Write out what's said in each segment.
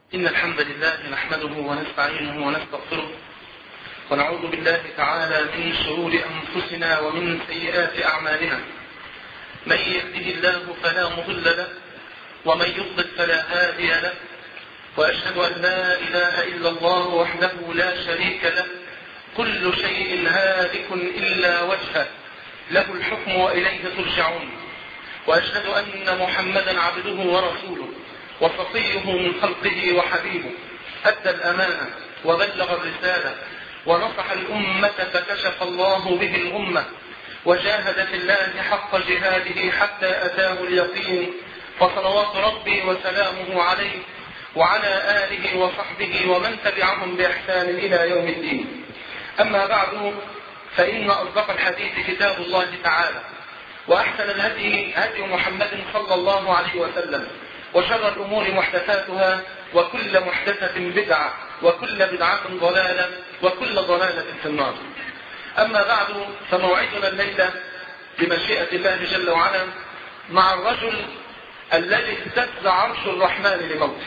إن الحمد لله نحمده ونستعينه ونستغفره ونعوذ بالله تعالى من شرور أنفسنا ومن سيئات أعمالنا من يهده الله فلا مضل له ومن يضلل فلا هادي له وأشهد أن لا إله إلا الله وحده لا شريك له كل شيء هالك إلا وجهه له الحكم وإليه ترجعون وأشهد أن محمدا عبده ورسوله وصفيه من خلقه وحبيبه أدى الأمانة وبلغ الرسالة ونصح الأمة فكشف الله به الأمة وجاهد في الله حق جهاده حتى أتاه اليقين فصلوات ربي وسلامه عليه وعلى آله وصحبه ومن تبعهم بإحسان إلى يوم الدين أما بعد فإن أصدق الحديث كتاب الله تعالى وأحسن الهدي هدي محمد صلى الله عليه وسلم وشر الأمور محدثاتها وكل محدثة بدعة وكل بدعة ضلالة وكل ضلالة في النار أما بعد فموعدنا الليلة بمشيئة الله جل وعلا مع الرجل الذي اهتز عرش الرحمن لموته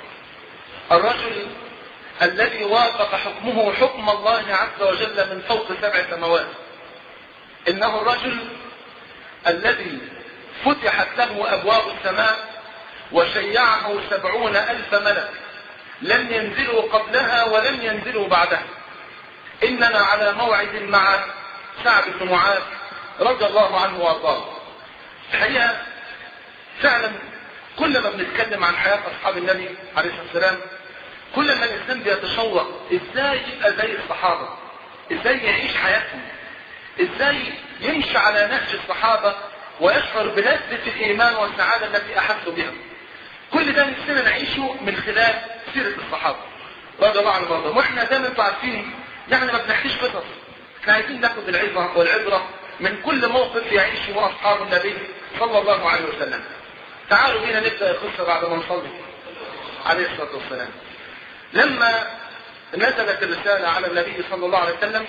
الرجل الذي وافق حكمه حكم الله عز وجل من فوق سبع سماوات إنه الرجل الذي فتحت له أبواب السماء وشيعه سبعون ألف ملك لم ينزلوا قبلها ولم ينزلوا بعدها إننا على موعد مع سعد بن معاذ رضي الله عنه وارضاه الحقيقة فعلا كل ما بنتكلم عن حياة أصحاب النبي عليه الصلاة والسلام كل ما الإنسان بيتشوق إزاي يبقى زي الصحابة إزاي يعيش حياتهم إزاي يمشي على نهج الصحابة ويشعر بلذة الإيمان والسعادة التي أحسوا بها كل ده نفسنا نعيشه من خلال سيرة الصحابة رضي الله عنهم وارضاهم واحنا زي ما انتم عارفين يعني ما بنحكيش قصص احنا عايزين ناخد العبرة والعبرة من كل موقف يعيشه أصحاب النبي صلى الله عليه وسلم تعالوا بينا نبدأ القصة بعد ما نصلي عليه الصلاة والسلام لما نزلت الرسالة على النبي صلى الله عليه وسلم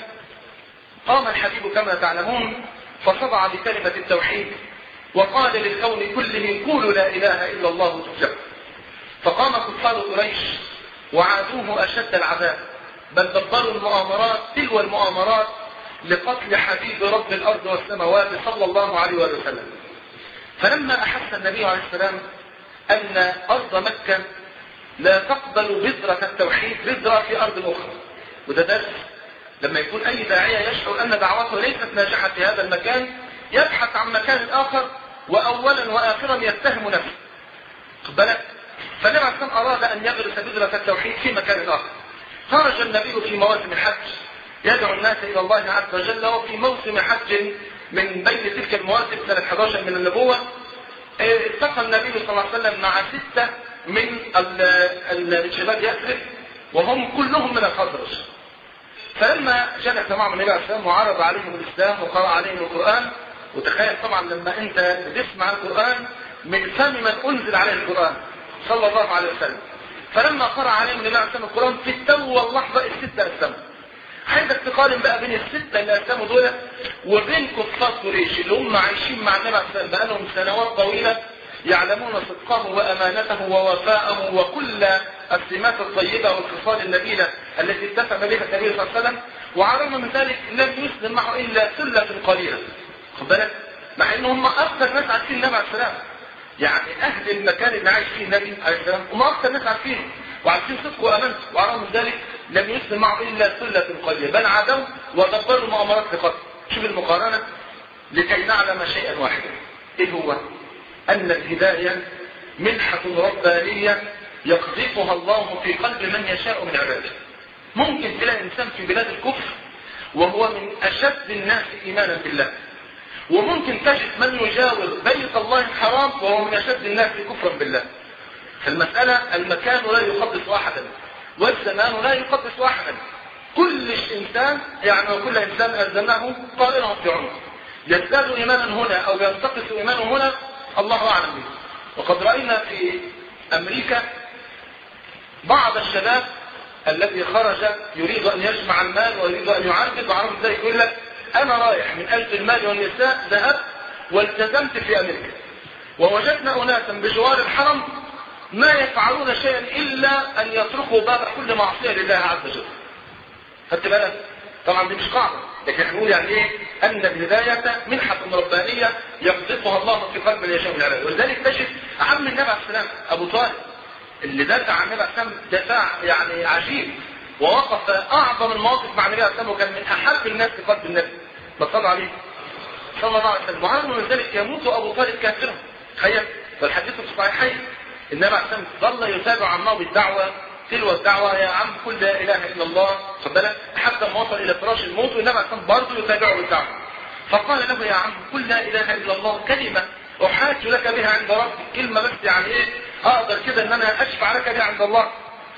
قام الحبيب كما تعلمون فصدع بكلمة التوحيد وقال للكون كله قولوا لا إله إلا الله تفلحوا فقام كفار قريش وعادوه أشد العذاب بل دبروا المؤامرات تلو المؤامرات لقتل حبيب رب الأرض والسماوات صلى الله عليه وسلم فلما أحس النبي عليه السلام أن أرض مكة لا تقبل بذرة التوحيد بذرة في أرض أخرى وده درس لما يكون أي داعية يشعر أن دعوته ليست ناجحة في هذا المكان يبحث عن مكان آخر وأولا وآخرا يتهم نفسه بالك فالنبي عليه السلام أراد أن يغرس بذرة التوحيد في مكان آخر خرج النبي في مواسم الحج يدعو الناس إلى الله عز وجل وفي موسم حج من بين تلك المواسم سنة 11 من النبوة التقى النبي صلى الله عليه وسلم مع ستة من الشباب يثرب وهم كلهم من الخزرج فلما جلس معهم النبي عليه السلام وعرض عليهم الإسلام وقرأ عليهم القرآن وتخيل طبعا لما أنت بتسمع القرآن من فم من أنزل عليه القرآن صلى الله عليه وسلم فلما قرأ عليهم النبي عليه السلام القرآن في التو واللحظة الستة أسلموا عايزك تقارن بقى بين الستة اللي أسلموا دول وبين كفار قريش اللي هم عايشين مع النبي عليه السلام بقالهم سنوات طويلة يعلمون صدقه وأمانته ووفاءه وكل السمات الطيبة والخصال النبيلة التي اتفق بها النبي صلى الله عليه وسلم وعلى من ذلك لم يسلم معه إلا سلة قليلة خد بالك مع ان هم اكثر ناس عارفين النبي عليه السلام يعني اهل المكان اللي عايش فيه النبي عليه السلام هم اكثر ناس عارفينه وعارفين صدقه وامانته وعلى من ذلك لم يسلم معه الا سلة قليلة بل عادوا ودبروا مؤامرات لقتل شوف المقارنة لكي نعلم شيئا واحدا ايه هو ان الهداية منحة ربانية يقذفها الله في قلب من يشاء من عباده ممكن تلاقي انسان في بلاد الكفر وهو من اشد الناس ايمانا بالله وممكن تجد من يجاور بيت الله الحرام وهو من اشد الناس كفرا بالله فالمسألة المكان لا يقدس احدا والزمان لا يقدس احدا كل انسان يعني وكل انسان الزمناه طائره في عنقه يزداد ايمانا هنا او ينتقص ايمانه هنا الله اعلم به وقد راينا في امريكا بعض الشباب الذي خرج يريد ان يجمع المال ويريد ان يعرض وعرض ذلك يقول لك انا رايح من اجل المال والنساء ذهبت والتزمت في امريكا ووجدنا اناسا بجوار الحرم ما يفعلون شيئا الا ان يتركوا باب كل معصيه لله عز وجل خدت بالك طبعا دي مش قاعده لكن احنا بنقول يعني ايه ان الهدايه منحه ربانيه يقذفها الله في قلب من يشاء من العباد ولذلك تجد عم النبي عليه السلام ابو طالب اللي دافع عن النبي عليه السلام دفاع يعني عجيب ووقف اعظم المواقف مع النبي عليه السلام وكان من احب الناس في قلب النبي صلى عليه صلى الله عليه وسلم وعلى من ذلك يموت ابو طالب كافرا تخيل والحديث في الصحيحين النبي عليه السلام ظل يتابع عمه بالدعوه تلو الدعوة يا عم قل لا إله إلا الله خد بالك حتى ما وصل إلى فراش الموت والنبي عليه السلام برضه يتابعه بالدعوة فقال له يا عم قل لا إله إلا الله كلمة أحاج لك بها عند ربي كلمة بس يعني إيه أقدر كده إن أنا أشفع لك بها عند الله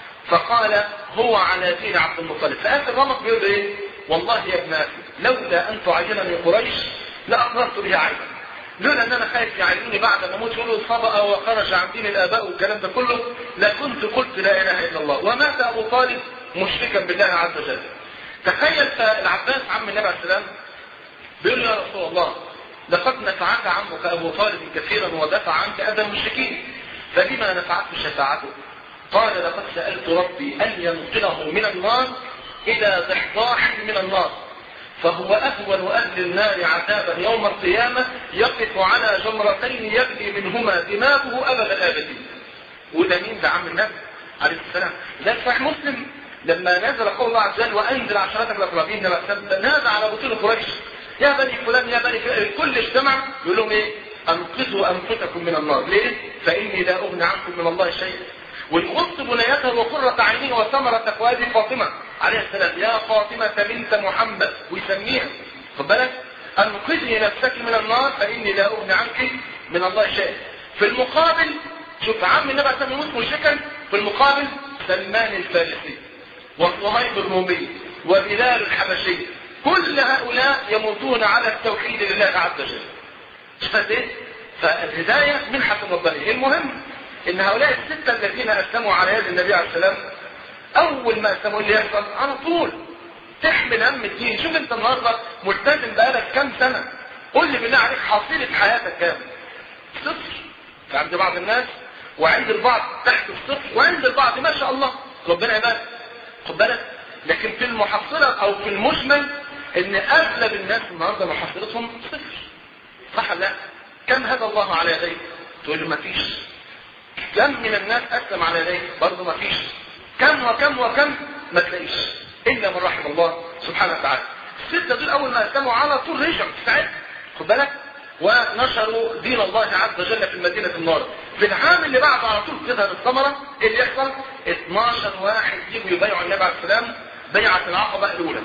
فقال هو على دين عبد المطلب فآخر رمق بيقول إيه والله يا ابن أخي لولا أن تعجلني قريش لأقررت بها عيبا لولا ان انا خايف يعينوني بعد ما اموت يقولوا صبأ وخرج عن دين الاباء والكلام ده كله لكنت قلت لا اله الا الله ومات ابو طالب مشركا بالله عز وجل تخيل العباس عم النبي عليه السلام بيقول له يا رسول الله لقد نفعك عمك ابو طالب كثيرا ودفع عنك اذى المشركين فلما نفعته شفاعته قال لقد سالت ربي ان ينقله من النار الى ضحضاح من النار فهو أهون أهل النار عذابا يوم القيامة يقف على جمرتين يبني منهما دماغه أبد الآبدين وده مين ده عم النبي عليه السلام ده صحيح مسلم لما نزل قول الله عز وجل وأنزل عشرتك الأقربين نادى على بطول قريش يا بني فلان يا بني فلان الكل اجتمع يقول لهم ايه انقذوا انفسكم من النار ليه فاني لا اغني عنكم من الله شيئا والقدس بنيتها وقرة عينيه وثمرة فؤاد فاطمة عليه السلام يا فاطمة بنت محمد ويسميها خد بالك انقذي نفسك من النار فاني لا اغني عنك من الله شيئا في المقابل شوف عم النبي صلى الله عليه وسلم مشركا في المقابل سلمان الفارسي وصهيب الرومي وبلال الحبشي كل هؤلاء يموتون على التوحيد لله عز وجل شفت ايه فالهدايه منحه ربانيه المهم ان هؤلاء الستة الذين اسلموا على يد النبي عليه السلام اول ما اسلموا اللي يحصل على طول تحمل هم الدين شوف انت النهارده ملتزم بقالك كام سنة قول لي بالله عليك حصيلة حياتك كام صفر عند بعض الناس وعند البعض تحت الصفر وعند البعض ما شاء الله ربنا يبارك خد بالك لكن في المحصلة او في المجمل ان اغلب الناس النهارده محصلتهم صفر صح لا كم هدى الله على يديك تقول لي ما فيش كم من الناس اسلم على يديه برضه ما فيش كم وكم وكم ما تلاقيش الا من رحم الله سبحانه وتعالى الستة دول اول ما اسلموا على طول رجعوا ساعتها خد بالك ونشروا دين الله عز وجل في المدينة النار في العام اللي بعده على طول تظهر الثمرة اللي يحصل 12 واحد يجوا يبايعوا النبي عليه السلام بيعة العقبة الأولى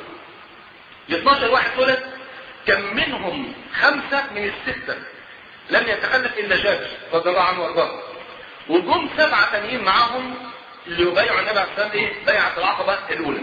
ال 12 واحد دول كان منهم خمسة من الستة لم يتخلف إلا جابر رضي الله عنه وارضاه وجم سبعة تانيين معاهم اللي يبايعوا النبي عليه السلام ايه بيعة العقبة الأولى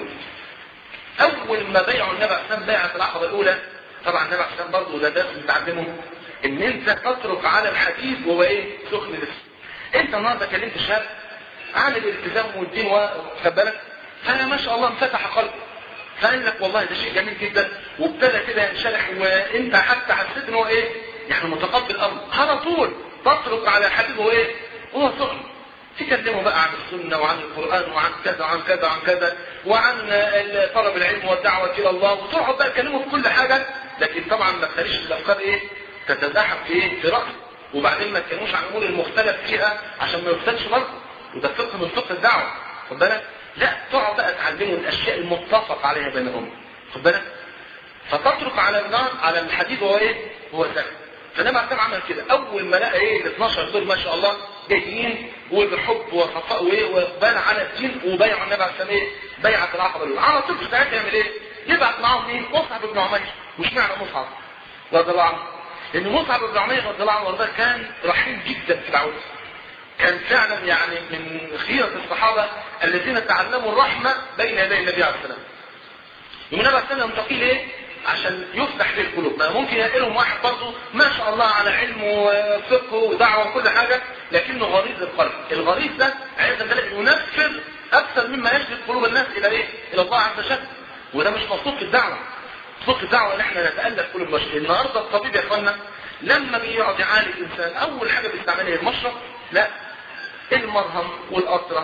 أول ما بيعوا النبي عليه السلام بيعة العقبة الأولى طبعا النبي عليه السلام برضه ده درس بتعلمه ان انت تترك على الحديث وهو ايه سخن لسه انت النهارده كلمت شاب عن الالتزام والدين واخد بالك فما شاء الله انفتح قلبه فقال لك والله ده شيء جميل جدا وابتدى كده ينشرح وانت حتى حسيت ان هو ايه يعني متقبل الامر على طول تترك على الحديث وهو ايه هو سخن تكلموا بقى عن السنة وعن القرآن وعن كذا وعن كذا وعن كذا وعن طلب العلم والدعوة إلى الله وتقعد بقى تكلموا في كل حاجة لكن طبعا ما تخليش الأفكار إيه تتزاحم في إيه في رأسه وبعدين ما تكلموش عن الأمور المختلف فيها عشان ما يفتنش برضه وده فقه من فقه الدعوة خد بالك لا تقعد بقى تعلموا الأشياء المتفق عليها بينهم خد بالك فتترك على النار على الحديد وهو إيه هو سهل فلما عسام عمل كده اول ما لقى ايه ال 12 دول ما شاء الله جايين وبحب وخفاء وايه واقبال على الدين وبايعوا النبي عليه السلام ايه بيعه العقبه الاولى على طول ساعتها يعمل ايه؟ يبعت معاهم مين؟ مصعب بن عمير مش معنى مصعب رضي الله عنه لان مصعب بن عمير رضي الله عنه وارضاه كان رحيم جدا في دعوته كان فعلا يعني من خيرة الصحابة الذين تعلموا الرحمة بين يدي النبي عليه السلام. ومن النبي عليه السلام ينتقي ليه؟ عشان يفتح ليه القلوب ما ممكن يلاقي واحد برضه ما شاء الله على علم وفقه ودعوه وكل حاجه لكنه غريز القلب الغريز ده عايز ينفذ اكثر مما يجذب قلوب الناس الى ايه الى الله عز وجل وده مش مطلوب في الدعوه مطلوب في الدعوه ان احنا نتالف قلوب البشر النهارده الطبيب يا اخوانا لما بيقعد يعالج انسان اول حاجه بيستعملها المشرط لا المرهم والقطره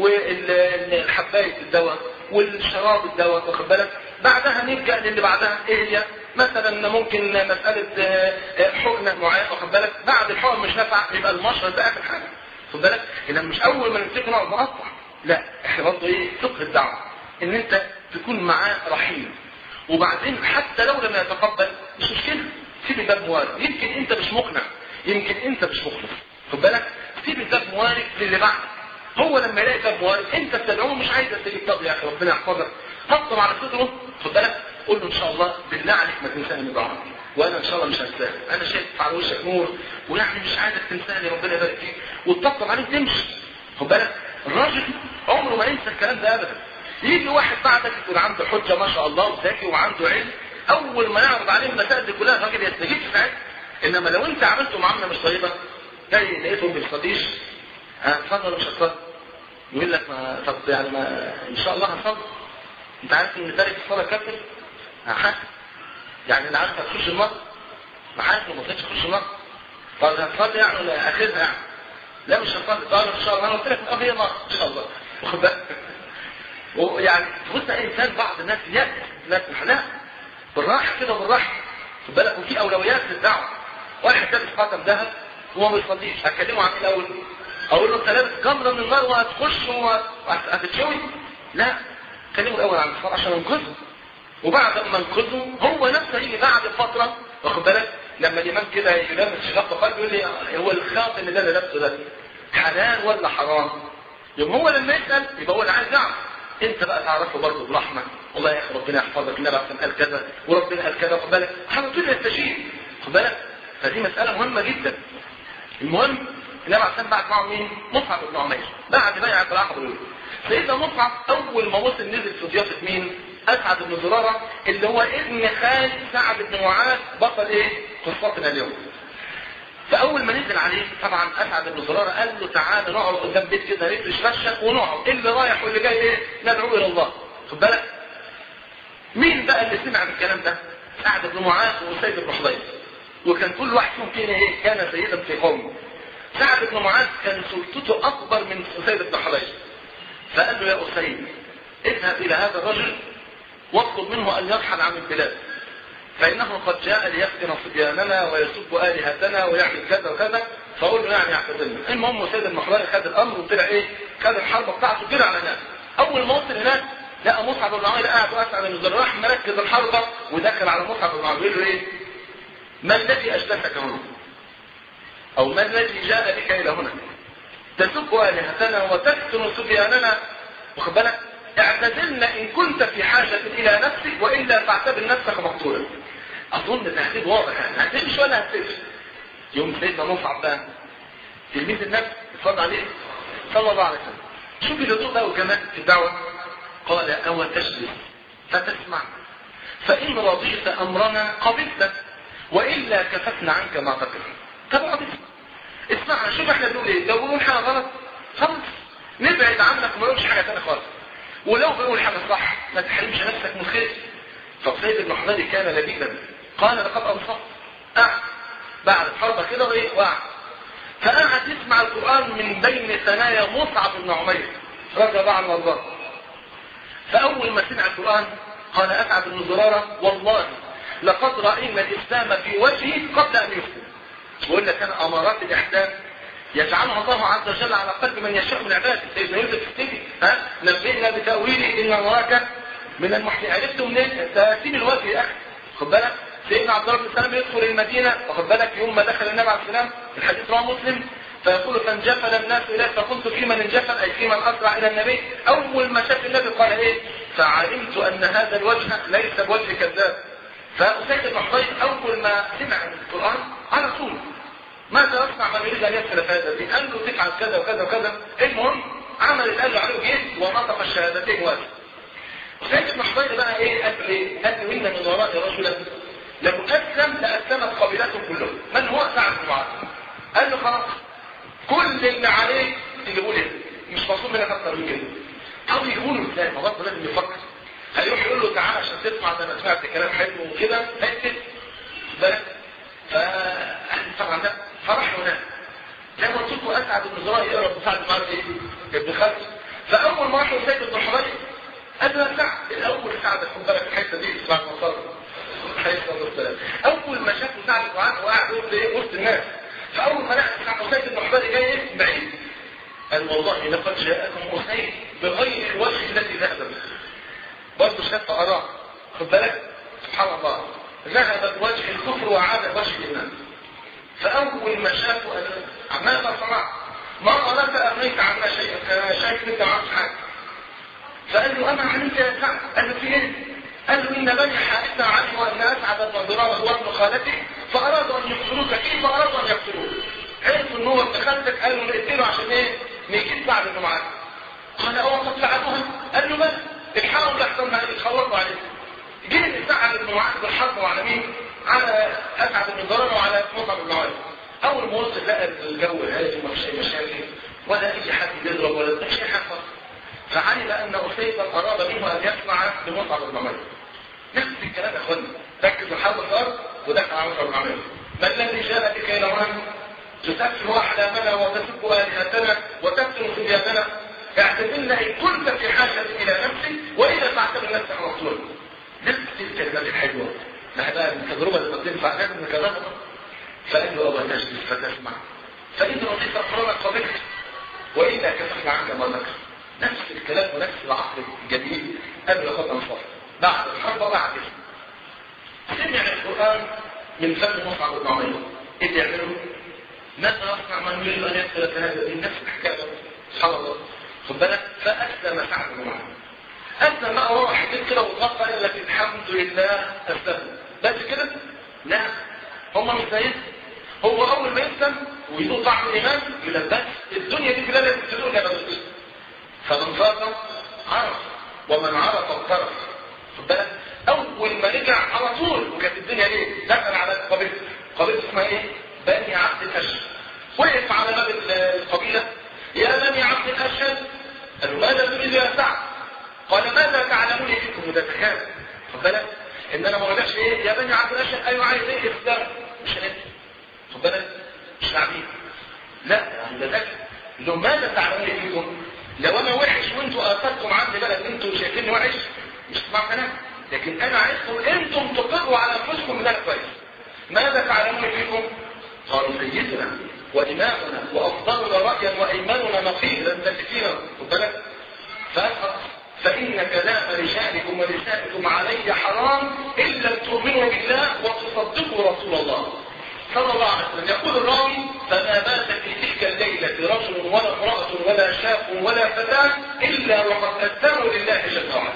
والحبايه الدواء والشراب الدواء واخد بالك بعدها نلجا للي بعدها ايه هي مثلا ممكن مساله حقنه معينه واخد بالك بعد الحقن مش نافع يبقى المشرط ده اخر حاجه خد بالك اذا مش اول ما نمسكه نقعد نقطع لا احنا برضه ايه فقه الدعوه ان انت تكون معاه رحيم وبعدين حتى لو لم يتقبل مش مشكله سيب الباب موارد يمكن انت مش مقنع يمكن انت مش مخلص خد بالك سيب الباب موارد للي بعد هو لما يلاقي باب موارد انت بتدعوه مش عايز تيجي طب يا اخي ربنا يحفظك حطم على صدره خد بالك قول له ان شاء الله بالله عليك ما تنساني من دعائك وانا ان شاء الله مش هنساك انا شايف على وشك نور ويعني مش عايزك تنساني ربنا يبارك فيك وتطبطب عليه وتمشي خد بالك الراجل عمره ما ينسى الكلام ده ابدا يجي واحد بعدك يكون عنده حجه ما شاء الله وذكي وعنده علم اول ما يعرض عليه المسائل دي كلها الراجل يستجيب في ساعتها انما لو انت عملته معامله مش طيبه جاي لقيته ما بيصليش هتصلي ولا مش هتصلي؟ يقول لك ما طب يعني ما ان شاء الله هصلي انت عارف ان تارك الصلاه كافر؟ حاسس يعني اللي عارف هتخش النار ما حاسس ما تخش تخش النار طب هتصلي يعني ولا اخرها يعني لا مش هتصلي طب ان شاء الله انا قلت لك اه هي نار ان شاء الله واخد بالك ويعني تبص انسان بعض الناس يأس ناس لا بالراحه كده بالراحه خد بالك وفي اولويات للدعوه واحد لابس خاتم ذهب وما بيصليش هتكلمه عن ايه الاول؟ اقول له انت لابس جمره من النار وهتخش وهتتشوي لا كلمه الاول عن الصلاه عشان انقذه وبعد ما انقذه هو نفسه يجي بعد فتره واخد بالك لما الامام كده يلمس شغف قلبه يقول لي هو الخاتم اللي انا لابسه ده حلال ولا حرام؟ يوم هو لما يسال يبقى هو اللي عايز يعرف انت بقى تعرفه برضه برحمه والله يا اخي ربنا يحفظك النبي عليه قال كذا وربنا قال كذا خد بالك على طول يستشير خد بالك فدي مساله مهمه جدا المهم النبي عليه الصلاه بعد معه مين؟ مصعب بن عمير بعد بيعه العقبه سيدنا مصعب اول ما وصل نزل في ضيافه مين؟ اسعد بن زراره اللي هو ابن خال سعد بن معاذ بطل ايه؟ قصتنا اليوم. فاول ما نزل عليه طبعا اسعد بن زراره قال له تعالى نقعد قدام بيت كده رجل يشرشق ونقعد اللي رايح واللي جاي ايه؟ ندعو الى الله. خد بالك؟ مين بقى اللي سمع بالكلام ده؟ سعد بن معاذ وسيد بن حضير. وكان كل واحد فيهم كده ايه؟ كان سيدا في قومه. سعد بن معاذ كان سلطته اكبر من اسيد بن حضير. فقال له يا اسيد اذهب الى هذا الرجل واطلب منه ان يرحل عن البلاد. فإنه قد جاء ليفتن صبياننا ويسب آلهتنا ويعمل كذا وكذا فأقول له يعني يعتزلنا المهم سيد المحرار خد الأمر وطلع إيه خد الحرب بتاعته جرى على هناك أول ما وصل هناك لقى مصعب بن عمير قاعد واسعد بن الزر راح مركز الحربة ودخل على مصعب بن عمير يقول له إيه ما الذي أجلسك هنا أو ما الذي جاء بك إلى هنا تسب آلهتنا وتفتن صبياننا واخد بالك اعتزلنا ان كنت في حاجة الى نفسك والا فاعتبر نفسك مقتولا اظن تهديد واضح يعني هتمشي ولا هتمشي يوم سيدنا مصعب بقى تلميذ النبي اتفضل عليه صلى الله عليه وسلم شوف الهدوء بقى وكمان في الدعوة قال او تجلس فتسمع فان رضيت امرنا قبلت والا كففنا عنك ما تكره طب اقعد اسمع اسمع شوف احنا بنقول ايه لو بنقول حاجه غلط خلاص نبعد عنك وما نقولش حاجه ثانيه خالص ولو بيقول حاجة صح ما تحرمش نفسك من خير فسيد بن حضير كان لبيبا قال لقد انصفت قعد بعد حربة كده وايه وقعد فقعد يسمع القرآن من بين ثنايا مصعب بن عمير رضي الله عنه وارضاه فأول ما سمع القرآن قال أسعد بن زرارة والله لقد رأينا الإسلام في وجهه قبل أن يسلم بقول لك أنا أمارات الإحسان يجعلها الله عز وجل على قلب من يشاء من عباده سيدنا يوسف السبي ها نبئنا بتاويله ان نراك من المحسنين عرفت منين تقسيم الوجه يا اخي خد بالك سيدنا عبد الله بن سلام يدخل المدينه واخد بالك يوم ما دخل النبي عليه السلام الحديث رواه مسلم فيقول فانجفل الناس اليه فكنت في من انجفل اي في من اسرع الى النبي اول ما شاف النبي قال ايه فعلمت ان هذا الوجه ليس بوجه كذاب فأسيد بن حضير اول ما سمع القران على طول ماذا يصنع من يريد ان يدخل في هذا الدين؟ قال له تفعل كذا وكذا وكذا المهم عمل اللي قال له عليه جيد ونطق الشهادتين واجب سيد بن حضير بقى ايه قال ايه؟ قال له ان من وراء رجلا لو اسلم لاسلمت قبيلته كلهم من هو سعد بن معاذ قال له خلاص كل اللي عليه تجيبوا لي مش مطلوب منك اكتر من كده او يقولوا ازاي ما برضه لازم يفكر هيروح يقول له تعالى عشان تسمع ده انا سمعت كلام حلو وكده هيكتب بالك فأهل طبعا ده فراح هناك زي ما قلت لكم اسعد بن زرار يقرا ابن سعد معاه ايه؟ ابن خالد فاول ما راحوا سيد بن حضير قال له سعد الاول سعد خد بالك الحته دي اسمع المصادر عليه الصلاه والسلام اول ما شافوا سعد بن معاذ وقاعد وسط ايه وسط الناس فاول ما لقى سعد سيد بن حضير جاي ايه بعيد قال والله لقد جاءكم أسيد بغير الوجه الذي ذهب به برضه شاف أراء خد بالك سبحان الله ذهب بوجه الكفر وعاد بوجه الإيمان فأول ما شافوا قال ماذا صنعت؟ ما أردت أغنيت عنا شيء شايف أنت معك حاجة فقال له أما علمت يا سعد قال له في إيه؟ قال له إن بني حارثة علموا أن أسعد بن ضرار هو ابن خالتي فأرادوا أن يقتلوك كيف أرادوا أن يقتلوك؟ عرفوا إن هو ابن خالتك قالوا نقتله عشان إيه؟ نجيب سعد بن معاذ قال أو قد فعلوها قال له بس الحرم لحظن يتخلصوا عليه جه سعد بن معاذ بالحرب على مين؟ على أسعد بن ضرر وعلى مصعب بن معاذ أول ما وصل لقى الجو هادي وما فيش أي مشاكل ولا أي حد بيضرب ولا أي شيء حصل فعلم أن أسيدا أراد منه أن يسمع لمصعب بن عمير نفس الكلام يا أخوانا ركز الحرب صار ودخل على مصعب بن عمير ما الذي جاء بك إلى هنا؟ تسفه أحلامنا وتسب آلهتنا وتقتل صبياننا اعتزلنا إن كنت في حاجة إلى نفسك وإذا تعتبر نفسك مقتولا نفس الكلمات الحلوة ما بقى التجربة اللي بتنفع لازم نكررها فقال له أبا تجلس فتسمع فإن رضيت أقرارك قبلت وإلا كففنا عنك ما ذكر نفس الكلام ونفس العقل الجميل قبل خطأ انصاف بعد الحرب وبعد سمع القرآن من فم مصعب بن عمير إيه يعملوا ماذا يصنع من يريد ان يدخل في هذا الدين نفس الحكايه سبحان الله خد بالك فاسلم سعد بن معاذ اسلم بقى وهو حديث كده وتوفى قال لك الحمد لله اسلم بس كده لا هم مش زينا هو اول ما يسلم ويدوق طعم الايمان يقول بس الدنيا دي كلها لازم تدوق يا بدر فمن فاق عرف ومن عرف اقترف خد بالك اول ما رجع على طول وكانت الدنيا ايه دخل على قبيله قبيله اسمها ايه بني عبد الأشهد وقف على باب القبيلة يا بني عبد الأشهد قالوا ماذا تريد يا سعد قال ماذا تعلمون فيكم ده تخاف خد بالك ان انا ما اقولكش ايه يا بني عبد الأشهد ايوه عايز ايه اسلام مش هنت خد بالك مش عبيد لا يعني ده ذكي لو ماذا تعلمون فيكم لو انا وحش وانتوا اثرتم عندي بلد انتوا شايفيني وحش مش تسمعوا كلام لكن انا عايزكم انتم تقروا على انفسكم ان انا كويس ماذا تعلمون فيكم قالوا سيدنا وإمامنا وأفضلنا رأيا وإيماننا نقيلا تكفينا خد بالك فأسأل فإن كلام رجالكم ونسائكم علي حرام إن لم تؤمنوا بالله وتصدقوا رسول الله صلى الله عليه وسلم يقول الراوي فما بات في تلك الليلة رجل ولا امرأة ولا شاب ولا فتاة إلا وقد أسلموا لله جل وعلا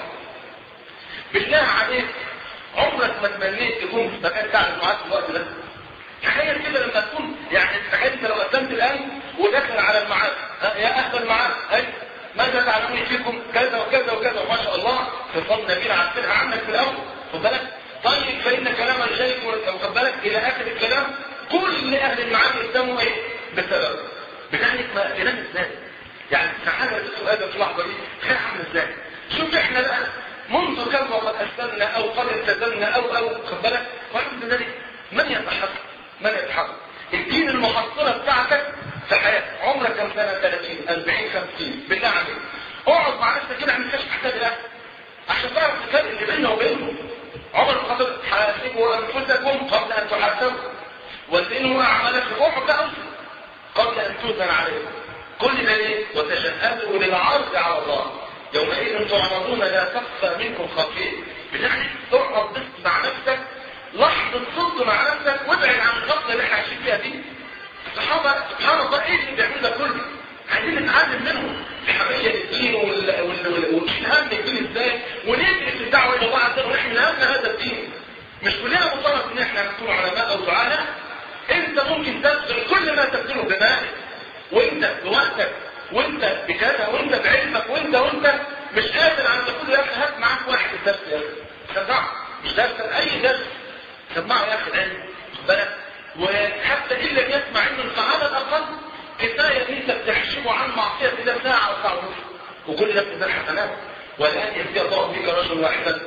بالله عليك عمرك ما تمنيت تكون في مكان تعرف معاك في الوقت ده تخيل كده لما تكون يعني تخيل انت لو قدمت الان ودخل على المعاد يا اهل المعاد اي ماذا تعلمون فيكم كذا وكذا وكذا وما شاء الله خصام نبيل عارفينها عنك في الاول خد بالك طيب فان كلام رجالكم واخد بالك الى اخر الكلام كل اهل المعاد يسموا ايه بالسبب بذلك ما تنام ازاي يعني تعالى السؤال في اللحظه دي خير عامل ازاي شوف احنا بقى منذ كم وقد اسلمنا او قد التزمنا او او خد بالك وعند ذلك من يتحقق من يتحقق الدين المحصلة بتاعتك في حياتك عمرك كم سنة 30 40 50 بالله عليك اقعد مع نفسك كده عم تكتشف تحتاج الاهل عشان تعرف الفرق اللي بيننا وبينهم عمر بن الخطاب حاسبوا انفسكم قبل ان تحاسبوا وزنوا اعمالكم اقعد بقى قبل ان توزن عليكم كل ده ليه؟ وتشهدوا للعرض على الله يومئذ تعرضون لا تخفى منكم خافيه بتاعي اقعد بس مع نفسك لحظة صدق مع نفسك وابعد عن الغفلة اللي احنا عايشين فيها دي الصحابة سبحان الله ايه اللي بيعملوا ده كله عايزين نتعلم منهم الحمية للدين والهم الدين ازاي وندرس الدعوة الى الله عز وجل ونحمل هم هذا الدين مش كلنا مطالب ان احنا نكون علماء او دعاء انت ممكن تبذل كل ما تبذله بمالك وانت بوقتك وانت بكذا وانت بعلمك وانت وانت مش قادر عن كل يا اخي هات معاك واحد الدرس يا اخي سمع مش درس اي درس سمعه يا اخي العلم خد بالك وحتى ان لم يسمع عنه فعلى الاقل كفايه ان انت بتحشمه عن معصيه الله ساعه او ساعه ونص وكل ده بتزال حسنات والان يهدي الله بك رجل واحدا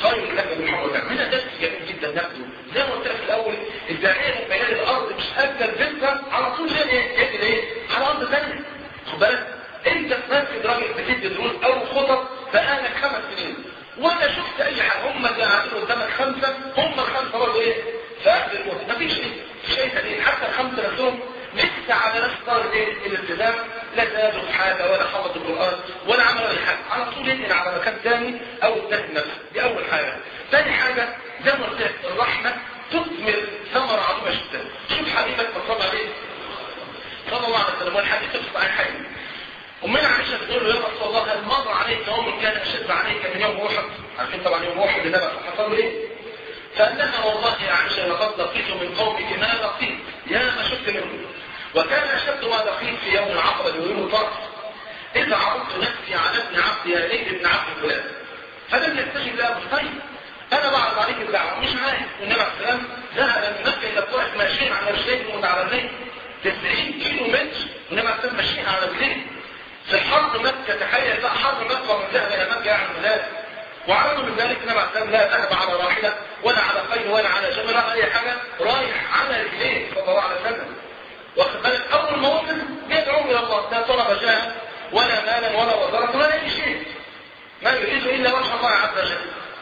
خير لك من حول النعم هنا درس جميل جدا ناخده زي ما قلت لك في الاول الداعيه من بيان الارض مش اجل بيتها على طول جاي ايه يجي ايه على ارض ثانيه خد بالك انت تنفذ راجل بتدي دروس او خطط بقالك خمس سنين ولا شفت اي حاجه هم اللي قاعدين قدامك خمسه هم الخمسه برضه ايه في اخر الموت مفيش ايه شيء تاني حتى الخمسه نفسهم لسه على نفس درجه ايه الالتزام لا زادوا في حاجه ولا حفظوا القران ولا عملوا اي حاجه على طول ينقل على مكان ثاني او الثاني نفسه دي اول حاجه ثاني حاجه زي ما قلت لك الرحمه تثمر ثمره عظيمه جدا شوف حبيبك صلى عليه صلى الله عليه وسلم والحديث في الصحيحين أمنا عائشة بتقول له يا رسول الله هل مر عليك يوم كان أشد عليك من يوم أحد؟ عارفين طبعا يوم أحد النبي حصل له إيه؟ فقال لها والله يا عائشة لقد لقيت من قومك ما لقيت يا ما شفت منهم وكان أشد ما لقيت في يوم العقبة ويوم الفرح إذا عرضت نفسي على ابن عبد يا ليل ابن عبد فلان فلم يستجب له طيب أنا بعرض عليك الدعوة مش عارف النبي عليه السلام ذهب من مكة إلى الطائف ماشيين على رجلين متعلمين 90 كيلو متر والنبي عليه السلام ماشيين على رجلين في حرب مكة تخيل بقى حرب مكة ومن ذهب إلى مكة يعني ذلك وعلى من ذلك النبي عليه السلام لا ذهب على راحلة ولا على خيل ولا على جمل ولا أي حاجة رايح على رجليه صلى الله عليه وسلم واخد بالك أول ما وصل بيدعو إلى الله لا طلب جاه ولا مالا ولا وزارة ولا أي شيء ما يريد إلا وجه الله عز وجل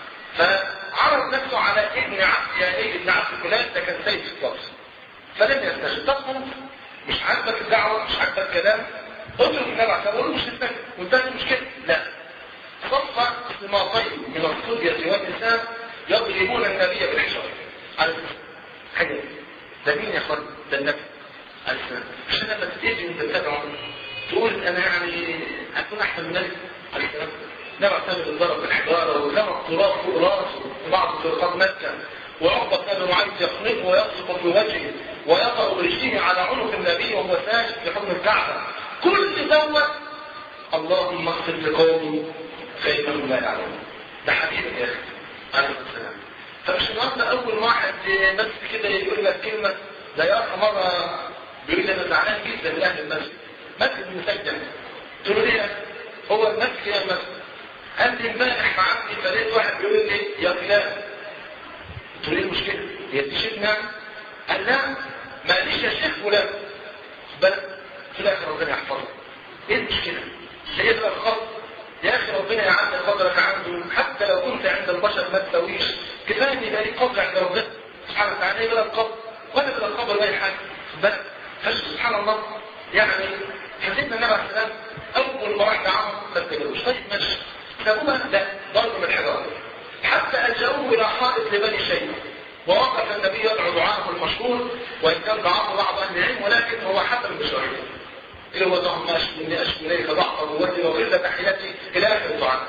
فعرض نفسه على ابن عبد يا ايه ابن عبد فلان ده كان سيد في الوقت فلم يستجب طب مش عاجبك الدعوة مش عاجبك الكلام اترك النبي عليه الصلاه مش هتستجب وانتهت المشكله لا صف سماطين من الصبية والنساء يضربون النبي بالحجارة على حاجة ده مين يا اخوان ده النبي عليه السلام مش انا لما تيجي وانت تتابعه تقول انا يعني اكون احسن من النبي عليه السلام نبع سبب الضرب بالحجارة ولما التراب فوق راسه في بعض فرقات مكة وعقبة بن معيط يخنقه ويقصف في وجهه ويضع رجله على عنق النبي وهو ساجد في حضن الكعبة كل دوت اللهم اغفر لقومي فإنهم لا يعلمون ده حبيبك يا أخي عليه السلام فمش النهارده أول واحد بس كده يقول لك كلمة ده يا أخي مرة بيقول لي أنا زعلان جدا من أهل المسجد مسجد مسجد قلت له ليه هو المسجد يا مسجد قال لي امبارح مع عمي فلقيت واحد بيقول لي يا فلان قلت له ايه المشكله؟ هي دي شيخ نعم؟ قال لا ماليش يا شيخ فلان بل في الاخر ربنا يحفظه ايه المشكله؟ هي ده الخط يا اخي ربنا يعلي قدرك عنده حتى لو كنت عند البشر ما تسويش كفايه ان يبقى ليك قدر عند ربنا سبحانه وتعالى ايه بلا القبر ولا بلا القبر ولا اي حاجه بل فسبحان الله يعني حسيتنا النبي عليه السلام اول ما راح دعاهم ما استجابوش طيب ماشي سابوها لا ضرب من الحجاره حتى الجاوه الى حائط لبني شيبه ووقف النبي يدعو دعاءه المشهور وان كان دعاءه بعض اهل العلم ولكن هو حسن بشرعه اللي هو اللهم اشكو اني اشكو اليك ضعف قوتي وغلة حيلتي الى اخر الدعاء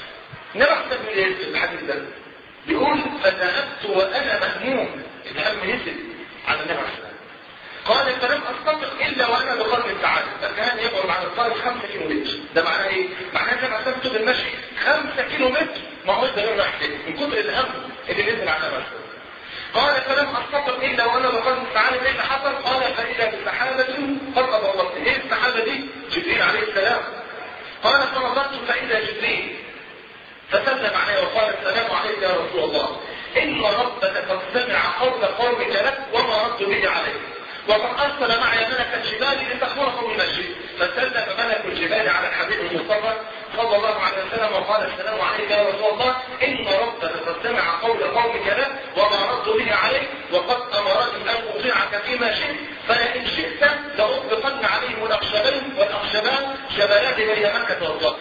نبع سبيل في الحديث ده بيقول فذهبت وانا مهموم الهم نزل على النبي عليه السلام قال فلم استطق الا وانا بقرن التعالي فكان يبعد عن الطريق 5 كيلو متر ده معناه ايه؟ معناه ان انا اسبت المشي 5 كيلو متر ما هو ده غير رايح من كتر الهم اللي نزل على نفسه قال فلم استطق الا وانا بقرن التعالي ايه اللي حصل؟ قال فاذا بسحابه قد اضلت ايه السحابه دي؟ جبريل عليه السلام قال فنظرت فاذا جبريل فسلم عليه وقال السلام عليك يا رسول الله ان ربك قد سمع قول قومك لك وما رد به عليك وقد أرسل معي ملك الجبال لتخبره المسجد فسلم ملك الجبال على الحبيب المصطفى صلى الله عليه وسلم وقال السلام عليك يا رسول الله إن ربك قد سمع قول قومك لك وما رد به عليك وقد أمرني أن أطيعك فيما شئت فلئن شئت لأطبقن عليهم الأخشبين والأخشبان جبلات بين مكة والطائف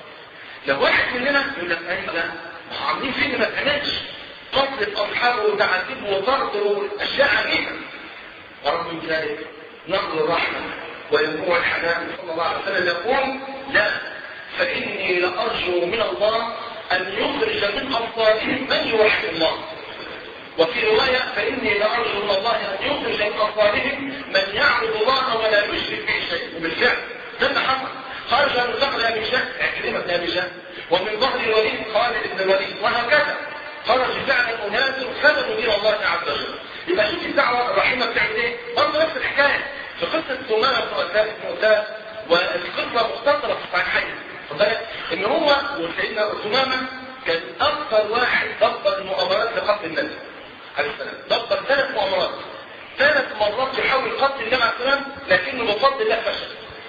لو واحد مننا يقول لك أيوة عاملين فين ما تعملش قتل أصحابه وتعذيبه وطرد وأشياء عجيبة ورغم من ذلك نقل الرحمة وينبوع الحنان صلى الله عليه وسلم يقول لا فإني لأرجو من الله أن يخرج من أبصارهم من يوحد الله وفي رواية فإني لأرجو من الله أن يخرج من أبصارهم من يعبد الله ولا يشرك به شيء وبالفعل ده اللي حصل خرج من ظهر أبي جهل عكرمة أبي جهل ومن ظهر الوليد خالد بن الوليد وهكذا خرج فعلا أناس خدموا دين الله عز وجل يبقى شوف الدعوة الرحيمة بتعمل ايه؟ برضه نفس الحكاية في قصة ثمامة بن أساس بن أساس والقصة مختصرة في الصحيحين خد بالك ان هو وسيدنا ثمامة كان اكثر واحد دبر المؤامرات لقتل النبي عليه السلام دبر ثلاث مؤامرات ثلاث مرات يحاول قتل النبي عليه السلام لكنه بفضل الله فشل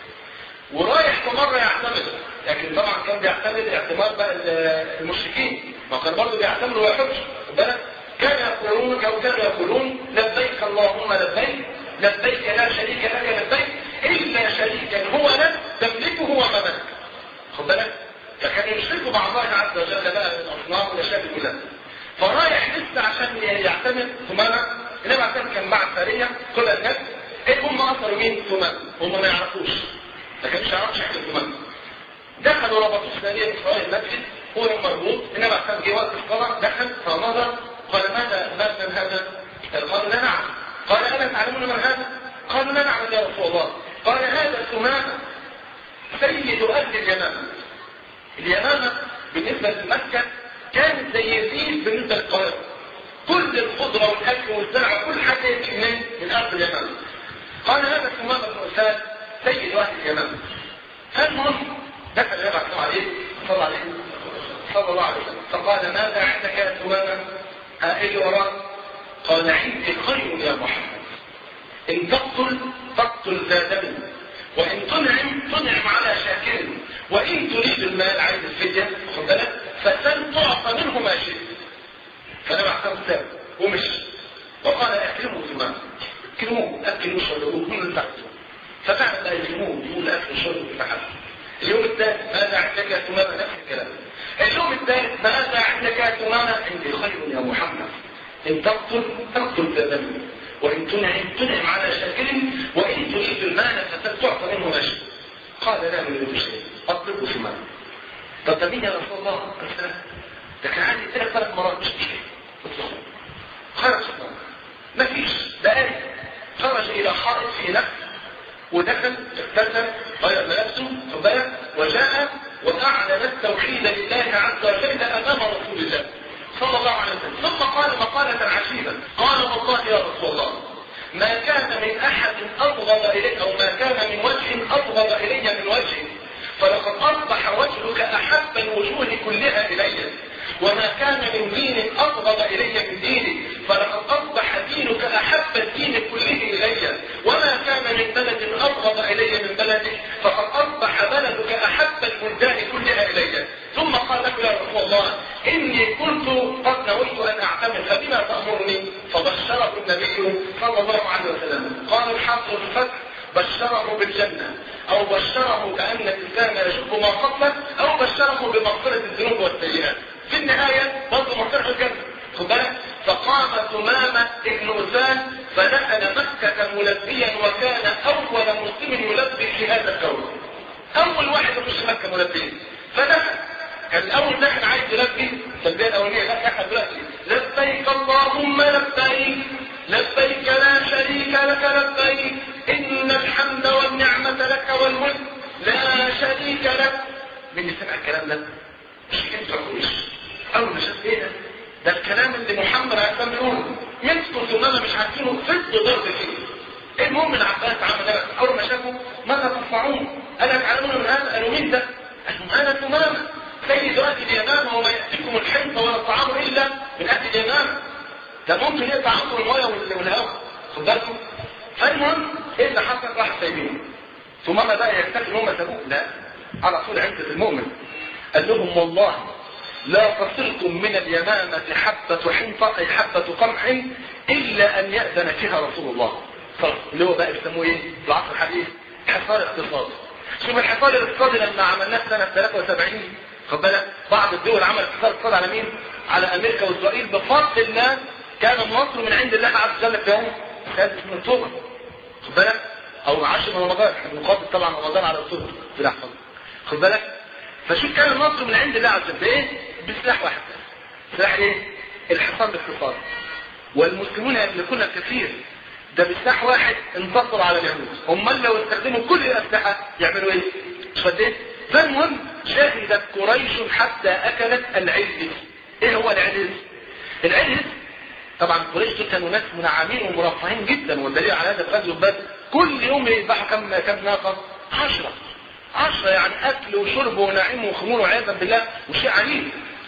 ورايح في مره يعتمد لكن طبعا كان بيعتمد اعتماد بقى المشركين ما كان برضه بيعتمدوا ويحج بالك كان يقولون او كانوا يقولون لبيك اللهم لبيك لبيك لا شريك لك لبيك الا شريكا هو لك تملكه وما ملك خد بالك فكانوا يشركوا مع الله عز وجل بقى الاصنام والاشياء دي كلها فرايح لسه عشان يعتمد ثمامه النبي عليه الصلاه كان بعت سريه كل الناس ايه هم اثروا مين ثمامه هم ما يعرفوش ما كانش يعرف شكل ثمامه دخلوا ربطوا الثانيه في حوالي المسجد هو يوم مربوط النبي عليه الصلاه جه وقت الصلاه دخل فنظر قال ماذا ماذا من هذا؟ قالوا لا نعم قال الا تعلمون من هذا؟ قالوا لا نعلم يا رسول الله قال هذا ثمامه سيد اهل اليمامه اليمامه بالنسبه لمكه كانت زي يزيد بالنسبه للقاهره كل الخضره والاكل والزرع كل حاجه يجي منين؟ من ارض اليمامه قال هذا ثمامه بن اساد سيد اهل اليمامه فالمهم دخل النبي عليه عليه صلى الله عليه صلى الله عليه وسلم فقال ماذا عندك يا ثمامه؟ ايه وراك؟ قال عندي خير يا محمد ان تقتل تقتل ذا دم وان تنعم تنعم على شاكر وان تريد المال عايز الفديه خد بالك فسل تعطى منه ما شئت فانا بعتهم ساب ومشي وقال اكرموا ثمامه اكرموه اكلوا وشربوه هم اللي تحته ففعلا لا يكرموه يقول اكل وشرب في محل اليوم الثالث ماذا عندك يا ثمامه نفس الكلام اليوم الثالث ماذا عندك يا ثمامه عندي خير يا محمد ان تقتل تقتل ذا دم وان تنعم تنعم على شاكر وان تريد المال فستعطى منه ما شئت قال لا اريد شيء اطلبه ثمامه طب ده مين يا رسول الله؟ قال ده كان عندي ثلاث ثلاث مرات مش مشكله خرج ما فيش دقائق خرج الى حائط في نفسه ودخل اغتسل غير ملابسه خد بالك وجاء واعلن التوحيد لله عز وجل امام رسول الله صلى الله عليه وسلم ثم قال مقالة عجيبة قال والله يا رسول الله ما كان من احد ابغض الي او ما كان من وجه ابغض الي من وجه فلقد اصبح وجهك احب الوجوه كلها الي وما كان من دين ابغض الي من ديني فلقد اصبح دينك احب الدين كله الي وما كان من بلد ابغض الي من بلدك فقد اصبح بلدك احب البلدان كلها الي ثم قال له يا رسول الله اني كنت قد نويت ان اعتمر فبما تامرني فبشره النبي صلى الله عليه وسلم قال الحق في الفتح بشره بالجنة او بشره بان الانسان يشوف ما قبله او بشره بمغفرة الذنوب والسيئات في النهاية برضه مغفرة الجنة خد بالك فقام ثمامة ابن أسان فدخل مكة ملبيا وكان أول مسلم يلبي في هذا الكون أول واحد يخش مكة ملبيا فدخل كان الأول داخل عايز يلبي التلبية الأولانية لا دخل دلوقتي لبيك اللهم لبيك لبيك لا شريك لك لبيك إن الحمد والنعمة لك والملك لا شريك لك مين سمع الكلام ده؟ مش انت عقوش اول ما شاف ايه ده ده الكلام اللي محمد عليه السلام بيقوله مسكوا ثمامه مش عارفينه فض ضرب فيه المهم العباس عمل ده اول ما شافه ماذا تصنعون؟ الا تعلمون من هذا؟ قالوا مين ده؟ قالوا انا ثمامه سيد اهل اليمامه وما ياتيكم الحنطه ولا الطعام الا من اهل اليمامه ده ممكن يقطع عنكم الميه والهواء خد بالكم فالمهم ايه اللي حصل راح سايبينه ثمامه بقى يكتفي ان هم سابوه لا على طول عزه المؤمن قال لهم والله لا تصلكم من اليمامة حبة حنطة أي حبة قمح إلا أن يأذن فيها رسول الله صلى اللي هو بقى بيسموه إيه في العصر الحديث حصار اقتصادي شوف الحصار الاقتصادي لما عملناه سنة 73 خد بالك بعض الدول عملت حصار اقتصادي على مين؟ على أمريكا وإسرائيل بفضل الله كان النصر من عند الله عز وجل في يوم سادس من أكتوبر خد بالك أو 10 من رمضان احنا بنقابل طبعا رمضان على أكتوبر في لحظة خد بالك فشوف كان النصر من عند الله عز وجل بايه؟ بسلاح واحد سلاح ايه؟ الحصار الاقتصادي والمسلمون يملكون الكثير ده بسلاح واحد انتصر على اليهود هم لو استخدموا كل الاسلحه يعملوا ايه؟ مش قد ايه؟ فالمهم شهدت قريش حتى اكلت العز ايه هو العز؟ العز طبعا قريش دول كانوا ناس منعمين ومرفهين جدا والدليل على هذا في غزوه بدر كل يوم يذبحوا كم كم ناقه؟ 10 10 يعني اكل وشرب ونعيم وخمور وعياذا بالله وشيء عنيف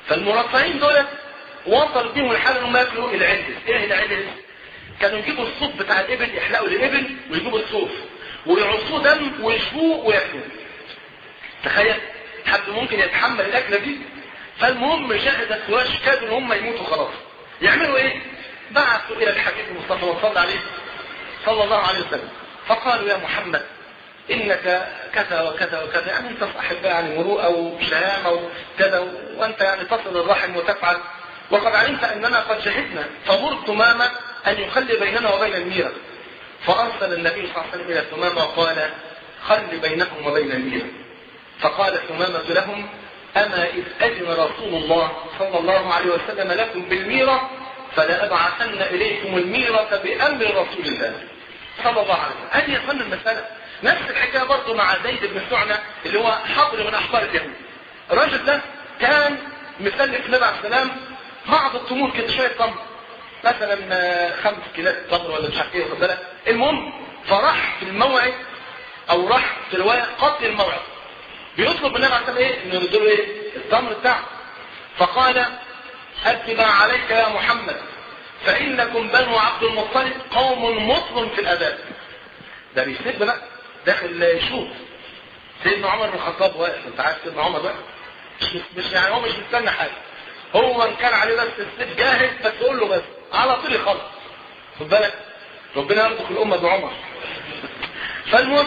فالمرفعين دول وصل بيهم الحال انهم ياكلوا العدس ايه العدس كانوا يجيبوا الصوف بتاع الابل يحلقوا الابل ويجيبوا الصوف ويعصوه دم ويشووه وياكلوه تخيل حد ممكن يتحمل الاكله دي فالمهم شهدت قريش كادوا ان هم يموتوا خلاص يعملوا ايه بعثوا الى الحبيب المصطفى وصلى عليه صلى الله عليه وسلم فقالوا يا محمد انك كذا وكذا وكذا يعني انت صاحب يعني مروءه وشهامه وكذا وانت يعني تصل الرحم وتفعل وقد علمت اننا قد شهدنا فمر ثمامه ان يخلي بيننا وبين الميره فارسل النبي صلى الله عليه وسلم الى ثمامه وقال خل بينكم وبين الميره فقال ثمامه لهم اما اذ اذن رسول الله صلى الله عليه وسلم لكم بالميره فلابعثن اليكم الميره بامر رسول الله صلى الله عليه وسلم هذه يا المساله نفس الحكايه برضه مع زيد بن سعنه اللي هو حبر من احبار اليهود الراجل ده كان مسلف النبي عليه السلام بعض التمور كده شويه تمر مثلا خمس كيلات تمر ولا مش عارف ايه واخد بالك المهم فراح في الموعد او راح في روايه قتل الموعد بيطلب من النبي عليه السلام ايه انه يرد له ايه التمر بتاعه فقال اتبع عليك يا محمد فانكم بنو عبد المطلب قوم مطل في الاداب ده بيسب بقى داخل يشوط سيدنا عمر بن الخطاب واقف انت عارف سيدنا عمر بقى مش مش يعني هو مش مستنى حاجه هو ان كان عليه بس السيف جاهز بس قول له بس على طول يخلص خد بالك ربنا يرزق الامه بعمر فالمهم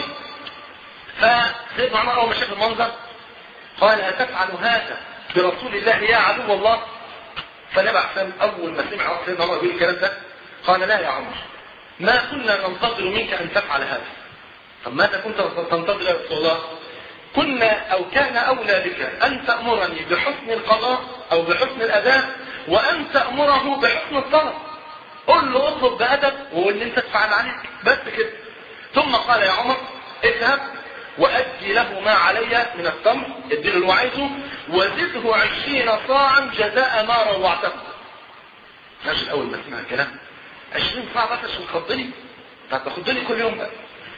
فسيدنا عمر اول ما شاف المنظر قال اتفعل هذا برسول الله يا عدو الله فنبع حسام اول ما سمع سيدنا عمر يقول الكلام ده قال لا يا عمر ما كنا ننتظر منك ان تفعل هذا طب ماذا كنت تنتظر يا رسول الله كنا او كان اولى بك ان تامرني بحسن القضاء او بحسن الاداء وان تامره بحسن الطلب قل له اطلب بادب وقول لي انت تفعل عليك بس كده ثم قال يا عمر اذهب وادي له ما علي من التمر ادي له اللي هو عايزه وزده عشرين صاعا جزاء ما روعته الراجل اول ما سمع الكلام 20 صاع بس عشان تخضني طب تاخدني كل يوم بقى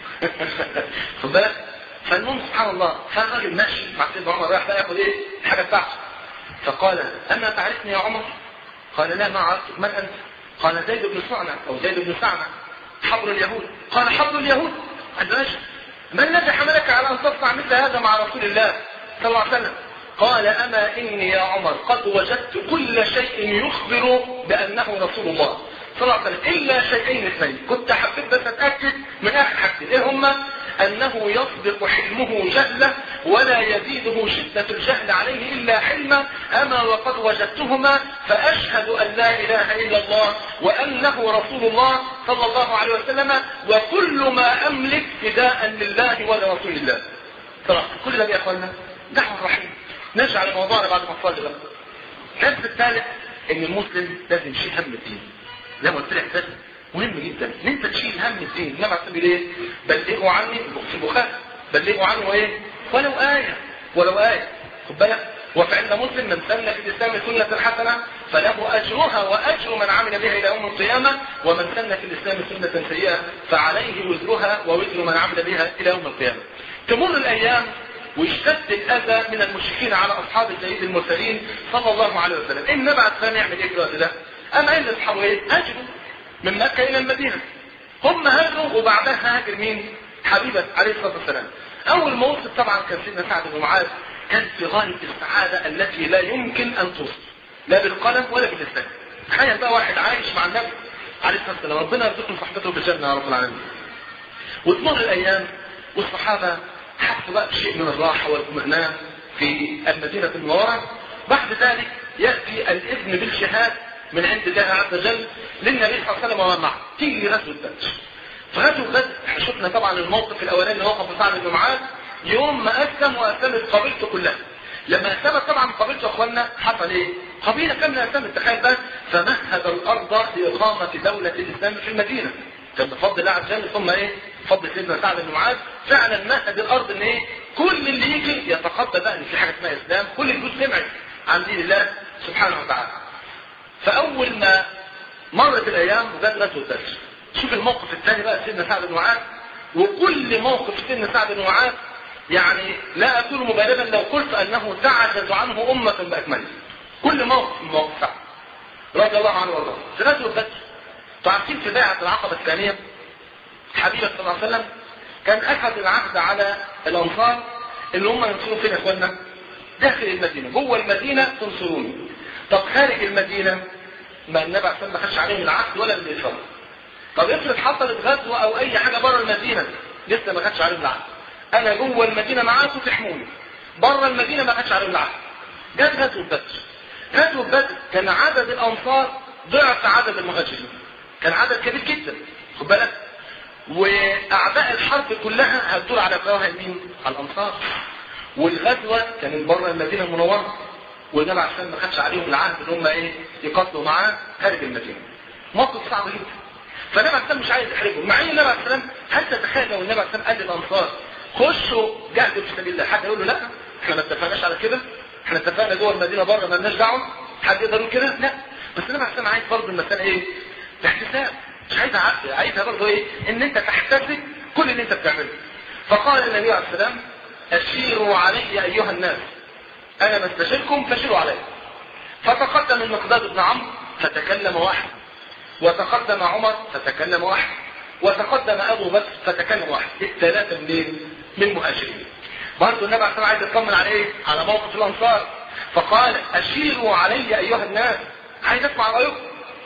خد بالك فالمهم سبحان الله فالراجل ماشي مع سيدنا عمر رايح بقى ياخد ايه الحاجه بتاعته فقال اما تعرفني يا عمر قال لا ما عرفتك من انت قال زيد بن سعنة او زيد بن سعنة حبر اليهود قال حبر اليهود قال ما الذي حملك على ان تصنع مثل هذا مع رسول الله صلى الله عليه وسلم قال اما اني يا عمر قد وجدت كل شيء يخبر بانه رسول الله صلى الله عليه وسلم الا شيئين اثنين كنت حبيت بس اتاكد من اخر حاجتين ايه هما انه يصدق حلمه جهله ولا يزيده شده الجهل عليه الا حلما اما وقد وجدتهما فاشهد ان لا اله الا الله وانه رسول الله صلى الله عليه وسلم وكل ما املك فداء لله ولرسول الله طبعا كل ده يا اخوانا دعوه رحيم نرجع لموضوعنا بعد ما نصلي بقى الدرس الثالث ان المسلم لازم يشيل هم الدين زي ما قلت لك ده مهم جدا ان انت تشيل هم الدين انما تقول ايه بلغوا عني في البخاري بلغوا عني وايه ولو ايه ولو ايه خد بالك وفعند مسلم من سن في الاسلام سنه حسنه فله اجرها واجر من عمل بها الى يوم القيامه ومن سن في الاسلام سنه سيئه فعليه وزرها ووزر من عمل بها الى يوم القيامه تمر الايام واشتد الاذى من المشركين على اصحاب سيد المرسلين صلى الله عليه وسلم النبي عليه السلام يعمل ايه في الوقت ده؟ اما قال لاصحابه ايه؟ هاجروا من مكه الى المدينه هم هاجروا وبعدها هاجر مين؟ حبيبه عليه الصلاه والسلام اول ما وصل طبعا كان سيدنا سعد بن معاذ كان في غايه السعاده التي لا يمكن ان توصف لا بالقلم ولا باللسان تخيل بقى واحد عايش مع النبي عليه الصلاه والسلام ربنا يرزقنا صحبته بالجنه يا رب العالمين وتمر الايام والصحابه حسوا بقى بشيء من الراحه والاطمئنان في المدينه المنوره بعد ذلك ياتي الاذن بالجهاد من عند الله عز وجل للنبي صلى الله عليه وسلم ومن معه تيجي غزوه بدر فغزوه بدر شفنا طبعا الموقف الاولاني اللي وقف سعد بن معاذ يوم ما اسلم واسلمت قبيلته كلها لما اسلمت طبعا قبيلته اخواننا حصل ايه؟ قبيله كامله اسلمت تخيل بقى فمهد الارض لاقامه دوله الاسلام في المدينه كان بفضل الله عز وجل ثم ايه؟ بفضل سيدنا سعد بن معاذ فعلا مهد الارض ان ايه؟ كل اللي يجي يتقبل بقى ان في حاجه اسمها اسلام كل الجيوش سمعت عن دين الله سبحانه وتعالى فاول ما مرت الايام وجت غزوه بدر شوف الموقف الثاني بقى سيدنا سعد بن معاذ وكل موقف سيدنا سعد بن معاذ يعني لا اكون مبالغا لو قلت انه تعجز عنه امه باكمله كل موقف من مواقف سعد رضي الله عنه وارضاه في غزوه بدر انتوا عارفين في بيعه العقبه الثانيه حبيبه صلى الله عليه وسلم كان اخذ العهد على الانصار اللي هم ينصروا فين يا اخوانا؟ داخل المدينه جوه المدينه تنصروني طب خارج المدينه ما النبي عليه الصلاه والسلام ما خدش عليهم العهد ولا الميثاق طب افرض حصلت غزوه او اي حاجه بره المدينه لسه ما خدش عليهم العهد انا جوه المدينه معاكم تحموني بره المدينه ما خدش عليهم العهد جت غزوه بدر غزوه بدر كان عدد الانصار ضعف عدد المهاجرين كان عدد كبير جدا خد بالك واعداء الحرب كلها هتدور على فواها مين؟ على الانصار والغزوه كانت بره المدينه المنوره والنبي عليه الصلاه ما خدش عليهم العهد ان هم ايه يقاتلوا معاه خارج المدينه موقف صعب جدا فالنبي عليه الصلاه مش عايز يحرجهم مع ان النبي عليه الصلاه هل تتخيل لو النبي عليه الصلاه قال للانصار خشوا جاهدوا في سبيل الله حد يقول له لا احنا ما اتفقناش على كده احنا اتفقنا جوه المدينه بره ما لناش دعوه حد يقدر يقول كده لا بس النبي عليه الصلاه عايز برضه المساله ايه احتساب مش عايز عقل عايزها برضه ايه ان انت تحتسب كل اللي انت بتعمله فقال النبي عليه السلام اشيروا علي ايها الناس انا بستشيركم فشيروا علي فتقدم المقداد بن عمرو فتكلم واحد وتقدم عمر فتكلم واحد وتقدم ابو بكر فتكلم واحد الثلاثه منين من المهاجرين برضه النبي عليه عايز يطمن على ايه على موقف الانصار فقال اشيروا علي ايها الناس عايز اسمع رايكم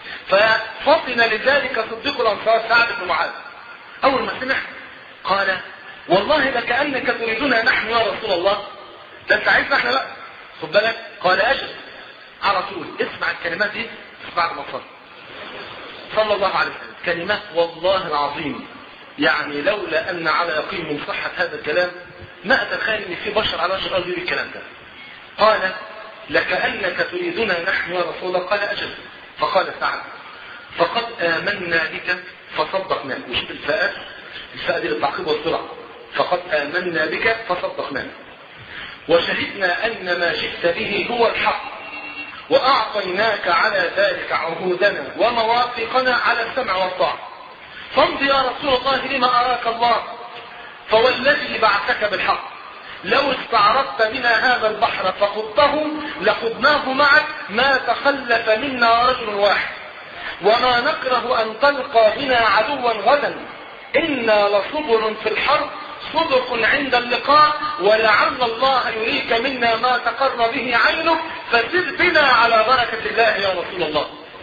ففطن لذلك صديق الانصار سعد بن معاذ اول ما سمع قال والله لكانك تريدنا نحن يا رسول الله ده انت عايزنا احنا لا خد بالك قال اجل على طول اسمع الكلمات دي بعد ما صلى صلى الله عليه وسلم كلمات والله العظيم يعني لولا ان على يقين من صحة هذا الكلام ما اتخيل ان في بشر على وجه الارض يقول الكلام ده قال لكأنك تريدنا نحن يا رسول الله قال اجل فقال سعد فقد آمنا بك فصدقناك وشوف الفاءات الفاء دي للتعقيب والسرعة فقد آمنا بك فصدقناك وشهدنا أن ما جئت به هو الحق وأعطيناك على ذلك عهودنا ومواثيقنا على السمع والطاعة فامض يا رسول الله لما أراك الله فوالذي بعثك بالحق لو استعرضت بنا هذا البحر فخضته لخضناه معك ما تخلف منا رجل واحد وما نكره أن تلقى بنا عدوا غدا إنا لصبر في الحرب صدق عند اللقاء ولعل الله يريك منا ما تقر به عينك فسر بنا على بركة الله يا رسول الله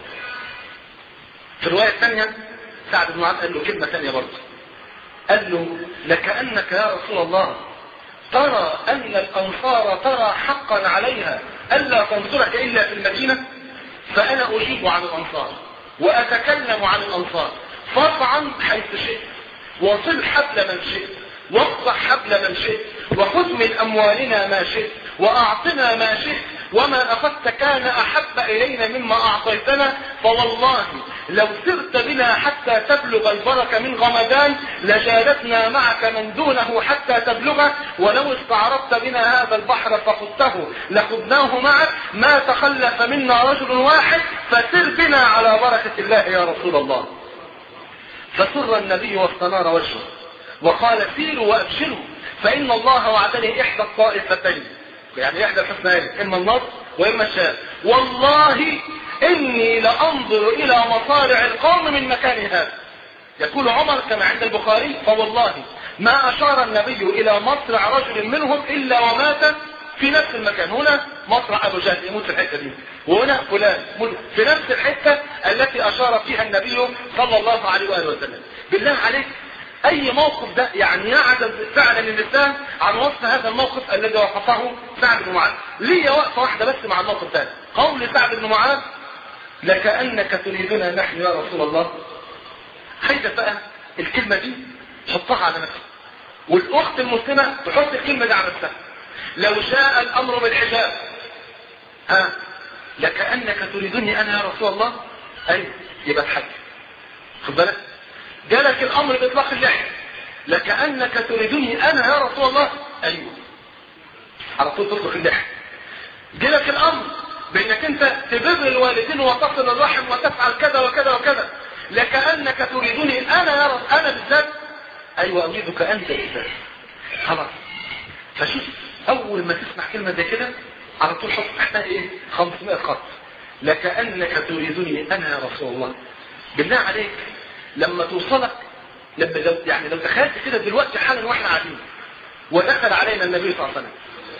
في الرواية الثانية سعد بن معاذ قال له كلمة ثانية برضه قال له لكأنك يا رسول الله ترى أن الأنصار ترى حقا عليها ألا تنصرك إلا في المدينة فأنا أجيب عن الأنصار وأتكلم عن الأنصار فاطعن حيث شئت وصل حبل من شئت واقطع حبل من شئت وخذ من أموالنا ما شئت وأعطنا ما شئت وما أخذت كان أحب إلينا مما أعطيتنا فوالله لو سرت بنا حتى تبلغ البركة من غمدان لجالسنا معك من دونه حتى تبلغه ولو استعرضت بنا هذا البحر فخذته لخذناه معك ما تخلف منا رجل واحد فسر بنا على بركة الله يا رسول الله فسر النبي واستنار وجهه وقال سيروا وابشروا فإن الله وعدني إحدى الطائفتين يعني إحدى الحسنين إما النصر وإما الشام والله إني لأنظر إلى مصارع القوم من مكان هذا يقول عمر كما عند البخاري فوالله ما أشار النبي إلى مصرع رجل منهم إلا ومات في نفس المكان هنا مصرع أبو جهل يموت في الحتة دي وهنا فلان في نفس الحتة التي أشار فيها النبي صلى الله عليه وآله وسلم بالله عليك اي موقف ده يعني يعجز فعلا اللسان عن وصف هذا الموقف الذي وصفه سعد بن معاذ ليه وقفه واحده بس مع الموقف ده قول سعد بن معاذ لكانك تريدنا نحن يا رسول الله عايزه بقى الكلمه دي حطها على نفسك والاخت المسلمه تحط الكلمه دي على نفسها لو جاء الامر بالحجاب ها لكانك تريدني انا يا رسول الله اي يبقى الحج خد بالك جالك الامر باطلاق اللحية لكأنك تريدني انا يا رسول الله ايوه على طول تطلق اللحية جالك الامر بانك انت تبر الوالدين وتصل الرحم وتفعل كذا وكذا وكذا لكأنك تريدني انا يا رسول انا بالذات ايوه اريدك انت بالذات خلاص فشوف اول ما تسمع كلمة زي كده على طول حط تحتها ايه 500 خط لكأنك تريدني انا يا رسول الله بالله عليك لما توصلك لما لو يعني لو تخيلت كده دلوقتي حالا واحنا قاعدين ودخل علينا النبي صلى الله عليه وسلم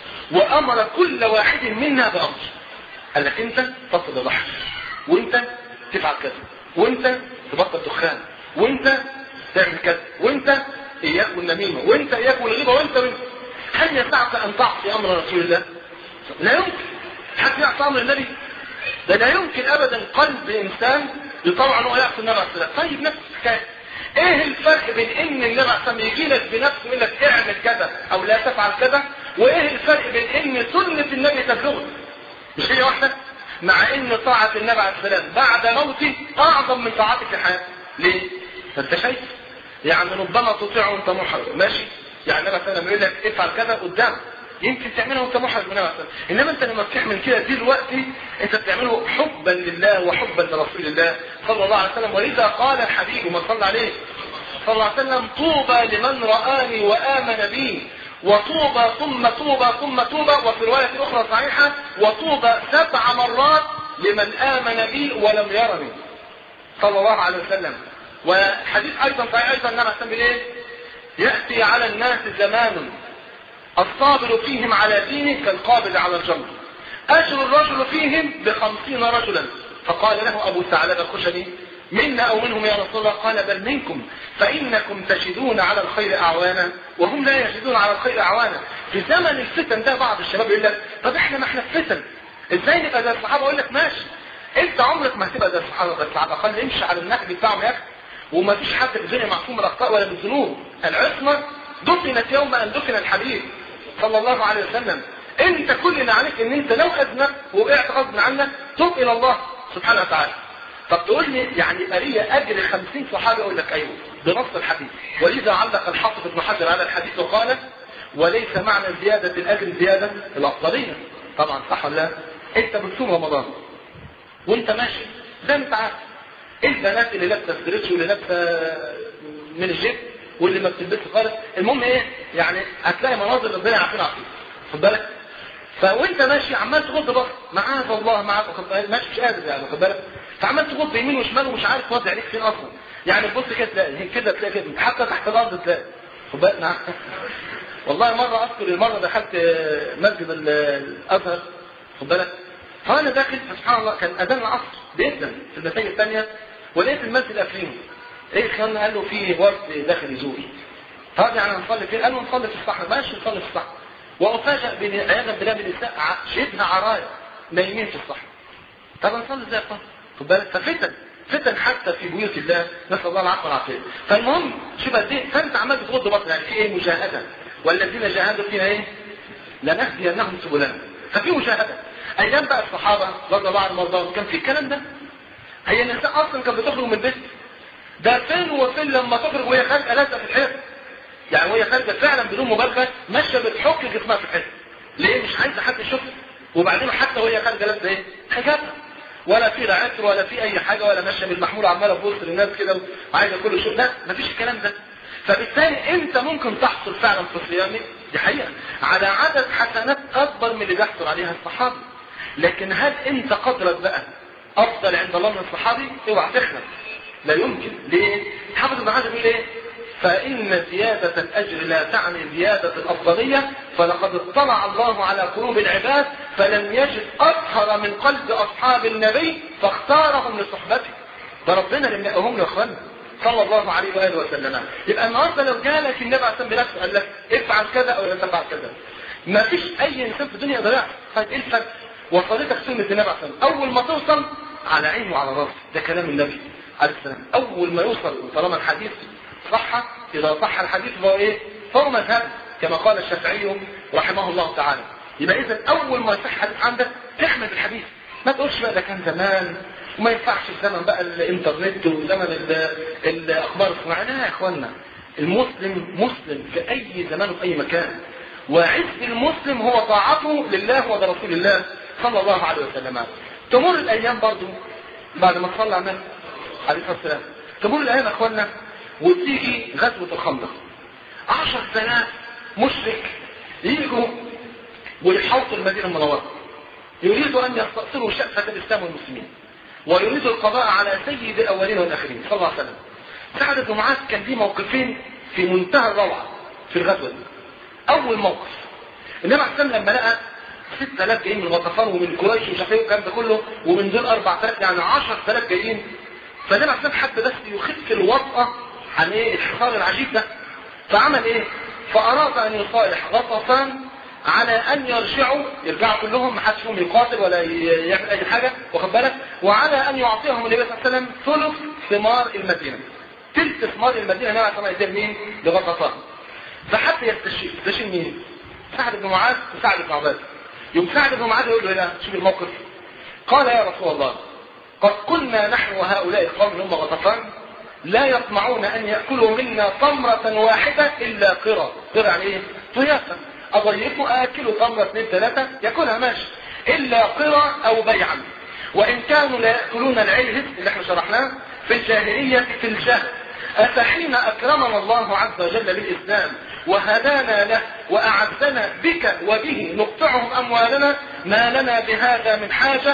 وامر كل واحد منا بامر قال لك انت تصل الرحم وانت تفعل كذا وانت تبطل دخان وانت تعمل كذا وانت اياك والنميمه وانت اياك والغيبه وانت من... هل يسعك ان تعصي امر رسول الله؟ لا يمكن حد يعصي امر النبي ده لا يمكن ابدا قلب انسان يطوع انه يعصي النبي عليه الصلاه طيب نفس الحكايه ايه الفرق بين ان النبي عليه الصلاه يجي لك بنفسه يقول لك اعمل كذا او لا تفعل كذا وايه الفرق بين ان سنه النبي تبلغك مش هي واحده مع ان طاعه النبي عليه السلام بعد موته اعظم من طاعتك في حياتك ليه؟ انت شايف يعني ربما تطيع وانت محرج ماشي يعني النبي صلى الله عليه وسلم يقول لك افعل كذا قدامك يمكن تعملها وانت محرج من النبي انما انت لما بتعمل كده دلوقتي انت بتعمله حبا لله وحبا لرسول الله صلى الله عليه وسلم ولذا قال الحبيب ما صلى عليه صلى الله عليه وسلم طوبى لمن رآني وآمن بي وطوبى ثم طوبى ثم طوبى وفي رواية أخرى صحيحة وطوبى سبع مرات لمن آمن بي ولم يرني صلى الله عليه وسلم وحديث أيضا صحيح أيضا النبي عليه ايه يأتي على الناس زمان الصابر فيهم على دينه كالقابض على الجمر أجر الرجل فيهم بخمسين رجلا فقال له أبو ثعلبة الخشني منا أو منهم يا رسول الله قال بل منكم فإنكم تجدون على الخير أعوانا وهم لا يجدون على الخير أعوانا في زمن الفتن ده بعض الشباب يقول لك طب احنا ما احنا في فتن ازاي نبقى زي الصحابة اقول لك ماشي انت عمرك ما هتبقى زي الصحابة بس على الأقل امشي على النهج بتاعهم يا اخي وما فيش حد في الدنيا معصوم من الأخطاء ولا من الذنوب العصمة دفنت يوم أن دفن الحبيب صلى الله عليه وسلم انت كل اللي عليك ان انت لو اذنبت وقعت غصب عنك تب الى الله سبحانه وتعالى طب تقول لي يعني يبقى لي اجر 50 صحابي اقول لك ايوه بنص الحديث ولذا علق الحافظ ابن حجر على الحديث وقال وليس معنى زيادة الاجر زيادة الافضلية طبعا صح ولا لا انت بتصوم رمضان وانت ماشي زي ما انت عارف البنات اللي لابسه ستريتش واللي لابسه من الجيب واللي ما بتلبسش خالص المهم ايه يعني هتلاقي مناظر ربنا يعافينا فيها خد بالك فوانت ماشي عمال تغض بصر معاذ الله معاك ماشي مش قادر يعني خد بالك فعمال تغض يمين وشمال ومش عارف توزع عليك فين اصلا يعني تبص كده تلاقي كده تلاقي كده حتى تحت الارض تلاقي خد بالك نعم والله مرة اذكر مرة دخلت مسجد الازهر خد بالك فانا داخل سبحان الله كان اذان العصر بيأذن في المساجد الثانية ولقيت المسجد قافلين ايه خلنا قال له في ورد داخل يزور طب يعني هنصلي فين؟ قال له نصلي في الصحراء ماشي نصلي في الصحراء وافاجئ بعياذا بالله بالنساء شبه عرايا نايمين في الصحراء طب نصلي ازاي يا خد بالك ففتن فتن حتى في بيوت الله نسال الله العفو والعافيه فالمهم شوف قد ايه فانت عمال بتغض بصر يعني في ايه مجاهده والذين جاهدوا فينا ايه؟ لنهدينهم سبلنا ففي مجاهده ايام بقى الصحابه رضي الله عنهم وارضاهم كان في الكلام ده هي النساء اصلا كانت بتخرج من البيت ده فين وفين لما تخرج وهي خارجه لازقه في الحيط يعني وهي خارجه فعلا بدون مبالغه ماشيه بتحك جسمها في الحيط ليه مش عايزه حد يشوفها وبعدين حتى وهي خارجه لابسه ايه حجابها ولا في لا عطر ولا في اي حاجه ولا ماشيه بالمحمول عماله تبص للناس كده وعايزه كل شيء لا مفيش الكلام ده فبالتالي انت ممكن تحصل فعلا في صيامك دي حقيقه على عدد حسنات اكبر من اللي بيحصل عليها الصحابه لكن هل انت قدرك بقى افضل عند الله من الصحابي اوعى تخلق لا يمكن ليه حافظ ابن حجر بيقول ايه فإن زيادة الأجر لا تعني زيادة الأفضلية فلقد اطلع الله على قلوب العباد فلم يجد أطهر من قلب أصحاب النبي فاختارهم لصحبته ده ربنا اللي منقهم يا اخوانا صلى الله عليه واله وسلم يبقى النهارده لو جالك النبي عليه الصلاه بنفسه قال لك افعل كذا او لا تفعل كذا ما فيش اي انسان في الدنيا يقدر يعرف طيب ايه الفرق وصلتك سنه النبي عليه الصلاه اول ما توصل على عينه وعلى راسه ده كلام النبي عليه السلام اول ما يوصل طالما الحديث صح اذا صح الحديث فهو ايه فهو مذهب كما قال الشافعي رحمه الله تعالى يبقى اذا اول ما يصح حديث عندك تحمل الحديث ما تقولش بقى ده كان زمان وما ينفعش في زمن بقى الانترنت وزمن الاخبار الصناعيه لا يا اخوانا المسلم مسلم في اي زمان وفي اي مكان وعز المسلم هو طاعته لله ولرسول الله صلى الله عليه وسلم تمر الايام برضو بعد ما تصلى على عليه الصلاه والسلام تمر الايام يا اخوانا وتيجي غزوه الخندق عشر سنوات مشرك يجوا ويحوطوا المدينه المنوره يريد ان يستأصلوا شأفة الاسلام والمسلمين ويريد القضاء على سيد الاولين والاخرين صلى الله عليه وسلم سعد بن معاذ كان ليه موقفين في منتهى الروعه في الغزوه دي اول موقف النبي عليه السلام لما لقى 6000 جايين من غطفان ومن قريش ومش عارف ايه والكلام ده كله ومن دول 4000 يعني 10000 جايين فالنبي عليه السلام حب بس يخف الوطأة عن ايه الحصار العجيب ده فعمل ايه؟ فاراد ان يصالح غطفان على ان يرجعوا يرجعوا كلهم ما حدش فيهم يقاتل ولا يعمل اي حاجه واخد بالك وعلى ان يعطيهم النبي صلى الله عليه وسلم ثلث ثمار المدينه تلت ثمار المدينه النبي عليه الصلاه مين؟ لغطفان فحتى يستشير يستشير مين؟ سعد بن معاذ وسعد بن عباده يوم سعد بن معاذ يقول له لا شوف الموقف قال يا رسول الله قد كنا نحن وهؤلاء القوم اللي هم غطفان لا يطمعون ان ياكلوا منا تمره واحده الا قرى قرى يعني ايه؟ ضيافه اضيفه اكله تمره اثنين ثلاثه ياكلها ماشي الا قرى او بيعا وان كانوا لا ياكلون العلهس اللي احنا شرحناه في الجاهليه في الجهل أفحين أكرمنا الله عز وجل بالإسلام وهدانا له وأعزنا بك وبه نقطعهم أموالنا ما لنا بهذا من حاجة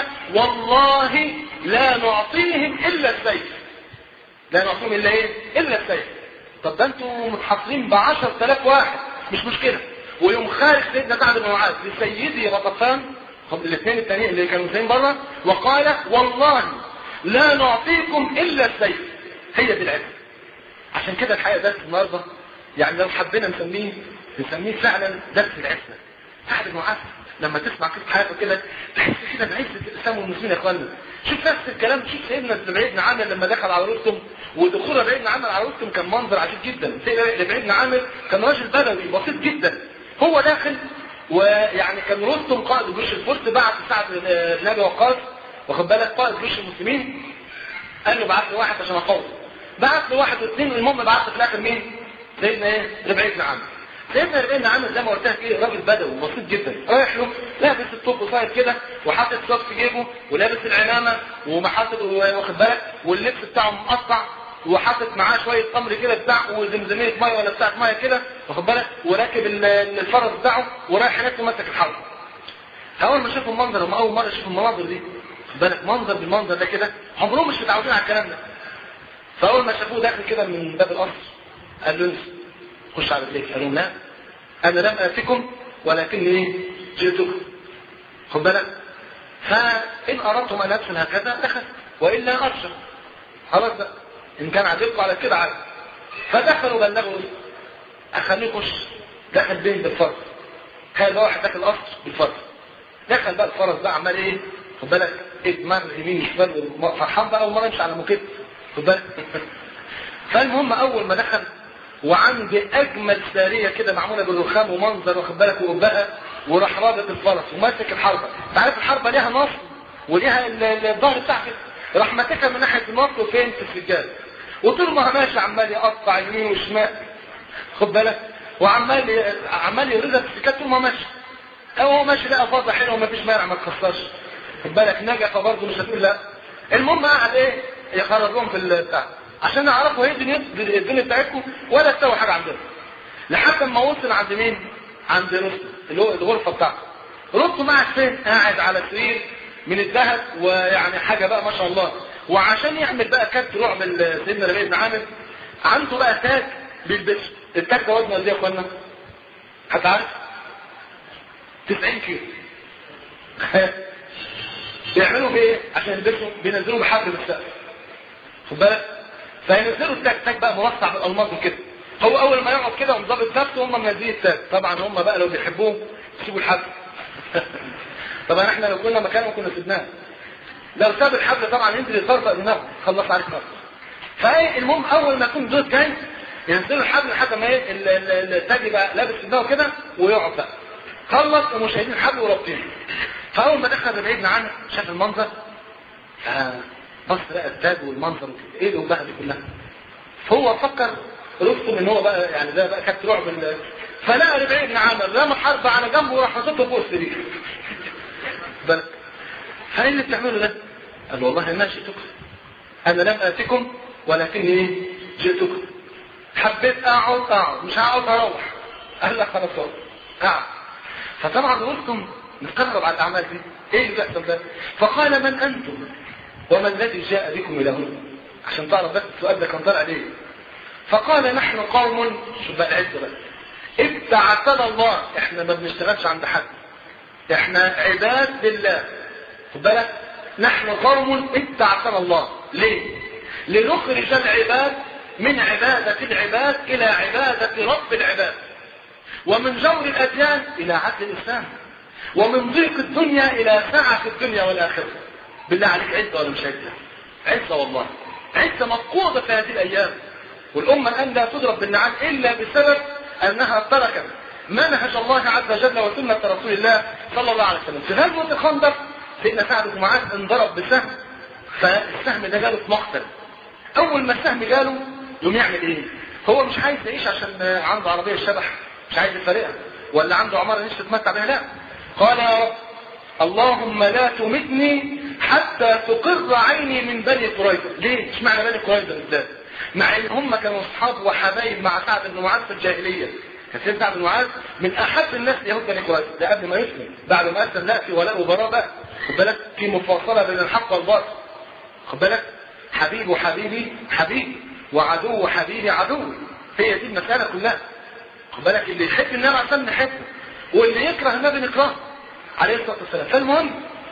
والله لا نعطيهم إلا السيف لا نعطيهم إلا إيه؟ إلا السيف طب ده أنتوا متحصرين بعشر تلاف واحد مش مشكلة ويوم خارج سيدنا سعد بن معاذ لسيدي غطفان الاثنين التانيين اللي كانوا مسلمين بره وقال والله لا نعطيكم إلا السيف هي دي العلم عشان كده الحقيقه درس النهارده يعني لو حبينا نسميه نسميه فعلا درس العزه سعد بن معاذ لما تسمع كده حياته كده تحس كده بعزه الاسلام والمسلمين يا اخوانا شوف نفس الكلام شوف سيدنا لبعيد بن عامر لما دخل على رستم ودخول لبعيد بن عامر على رستم كان منظر عجيب جدا سيدنا لبعيد بن عامر كان راجل بدوي بسيط جدا هو داخل ويعني كان رستم قائد جيوش الفرس بعت سعد بن ابي وقاص واخد بالك قائد جيوش المسلمين قال له بعت لي واحد عشان اقوم بعت له واحد واثنين المهم بعت في الاخر مين؟ سيدنا ايه؟ ربعي بن عامر. سيدنا ربعي بن عامر زي ما قلت لك ايه راجل بدوي بسيط جدا رايح له لابس الطوب قصير كده وحاطط صوت في جيبه ولابس العمامه ومحاطط واخد بالك واللبس بتاعه مقطع وحاطط معاه شويه تمر كده بتاع وزمزميه ميه ولا بتاعه ميه كده واخد بالك وراكب الفرس بتاعه ورايح هناك ماسك الحرب. اول ما شافوا المنظر هم اول مره يشوفوا المناظر دي خد بالك منظر بالمنظر ده كده عمرهم مش متعودين على الكلام ده. فاول ما شافوه داخل كده من باب القصر قال له خش على رجليك قال لهم لا انا لم اتكم ولكني ايه جئتكم خد بالك فان اردتم ان ادخل هكذا دخل والا ارجع خلاص بقى ان كان عاجبكم على كده عادي فدخلوا بلغوا اخليه يخش دخل بين بالفرس كان واحد داخل القصر بالفرس دخل بقى الفرس بقى عمال ايه خد بالك ادمر يمين شمال فرحان بقى اول مره يمشي على موكب خد بالك فالمهم اول ما دخل وعند اجمل ساريه كده معموله بالرخام ومنظر واخد بالك وبقى وراح رابط الفرس وماسك الحربه انت عارف الحربه ليها نص وليها الظهر بتاعها راح ماسكها من ناحيه النص وفين في السجاد وطول ما ماشي عمال يقطع يمين وشمال خد بالك وعمال عمال يردها في السجاد طول ما ماشي هو ماشي لقى فاضه حلوه ومفيش مانع ما تخسرش خد بالك نجح برضه مش هتقول لا المهم قعد ايه يخرج لهم في البتاع عشان يعرفوا هي الدنيا الدنيا بتاعتكم ولا تسوي حاجه عندنا لحد ما وصل عند مين؟ عند رستم اللي هو الغرفه بتاعته رستم قاعد فين؟ قاعد على سرير من الذهب ويعني حاجه بقى ما شاء الله وعشان يعمل بقى كبت رعب سيدنا ربيع بن عامر عنده بقى تاج بيلبسه التاج ده وزنه قد ايه يا اخوانا؟ حد عارف؟ 90 كيلو بيعملوا بايه؟ عشان يلبسوا بينزلوا بحبل بالسقف خد بالك؟ فينزلوا التاج تاج بقى مرصع بالالماس كده هو اول ما يقعد كده ومظبط نفسه هم منزلين التاج طبعا هم بقى لو بيحبوه يسيبوا الحبل طبعا احنا لو كنا مكانهم كنا سيبناه لو ساب الحبل طبعا ينزل يطرطق دماغه خلص عليك نفسه فايه المهم اول ما يكون زوج جاي ينزلوا الحبل لحد ما ايه التاج يبقى لابس في دماغه كده ويقعد بقى خلص ومش شايلين الحبل ورابطينه فاول ما دخل بعيد عنه شاف المنظر بص لقى التاج والمنظر وكده ايه الوبهه دي كلها فهو فكر رستم ان هو بقى يعني ده بقى كانت رعب ال... فلقى ربعي بن عامر رمى حرب على جنبه وراح حاططه فوق السرير بالك فايه اللي بتعمله ده؟ قال والله انا جئتكم انا لم اتكم ولكني ايه؟ جئتكم حبيت اقعد اقعد مش هقعد اروح قال لك خلاص اقعد فطبعا رستم نستغرب على الاعمال دي ايه اللي بيحصل ده فقال من انتم وما الذي جاء بكم الى هنا عشان تعرف بس السؤال ده كان طالع ليه فقال نحن قوم شوف بقى العز بقى ابتعثنا الله احنا ما بنشتغلش عند حد احنا عباد لله خد بالك نحن قوم ابتعثنا الله ليه لنخرج العباد من عبادة العباد إلى عبادة رب العباد ومن جور الأديان إلى عدل الإسلام ومن ضيق الدنيا إلى سعة الدنيا والآخرة بالله عليك عزة ولا مش عزة عزة والله عزة مفقودة في هذه الأيام والأمة الآن لا تضرب بالنعال إلا بسبب أنها تركت منهج الله عز وجل وسنة رسول الله صلى الله عليه وسلم في غزوة الخندق سيدنا سعد بن معاذ انضرب بسهم فالسهم ده جاله في مقتل أول ما السهم جاله يقوم يعمل إيه؟ هو مش عايز يعيش عشان عنده عربية شبح مش عايز يفارقها ولا عنده عمارة نفسه تتمتع بها لا قال يا رب اللهم لا تمتني حتى تقر عيني من بني قريظة ليه؟ مش معنى بني قريظة بالذات مع ان هم كانوا اصحاب وحبايب مع سعد بن معاذ في الجاهليه كان سيدنا سعد بن معاذ من احب الناس ليهود بني قريظه ده قبل ما يسلم بعد ما اسلم لا في ولاء وبراء بقى خد بالك في مفاصله بين الحق والباطل خد بالك حبيب حبيبي حبيبي وعدو حبيبي عدو هي دي المساله كلها خد بالك اللي يحب النبي عليه الصلاه نحبه واللي يكره النبي نكرهه عليه الصلاه والسلام فالمهم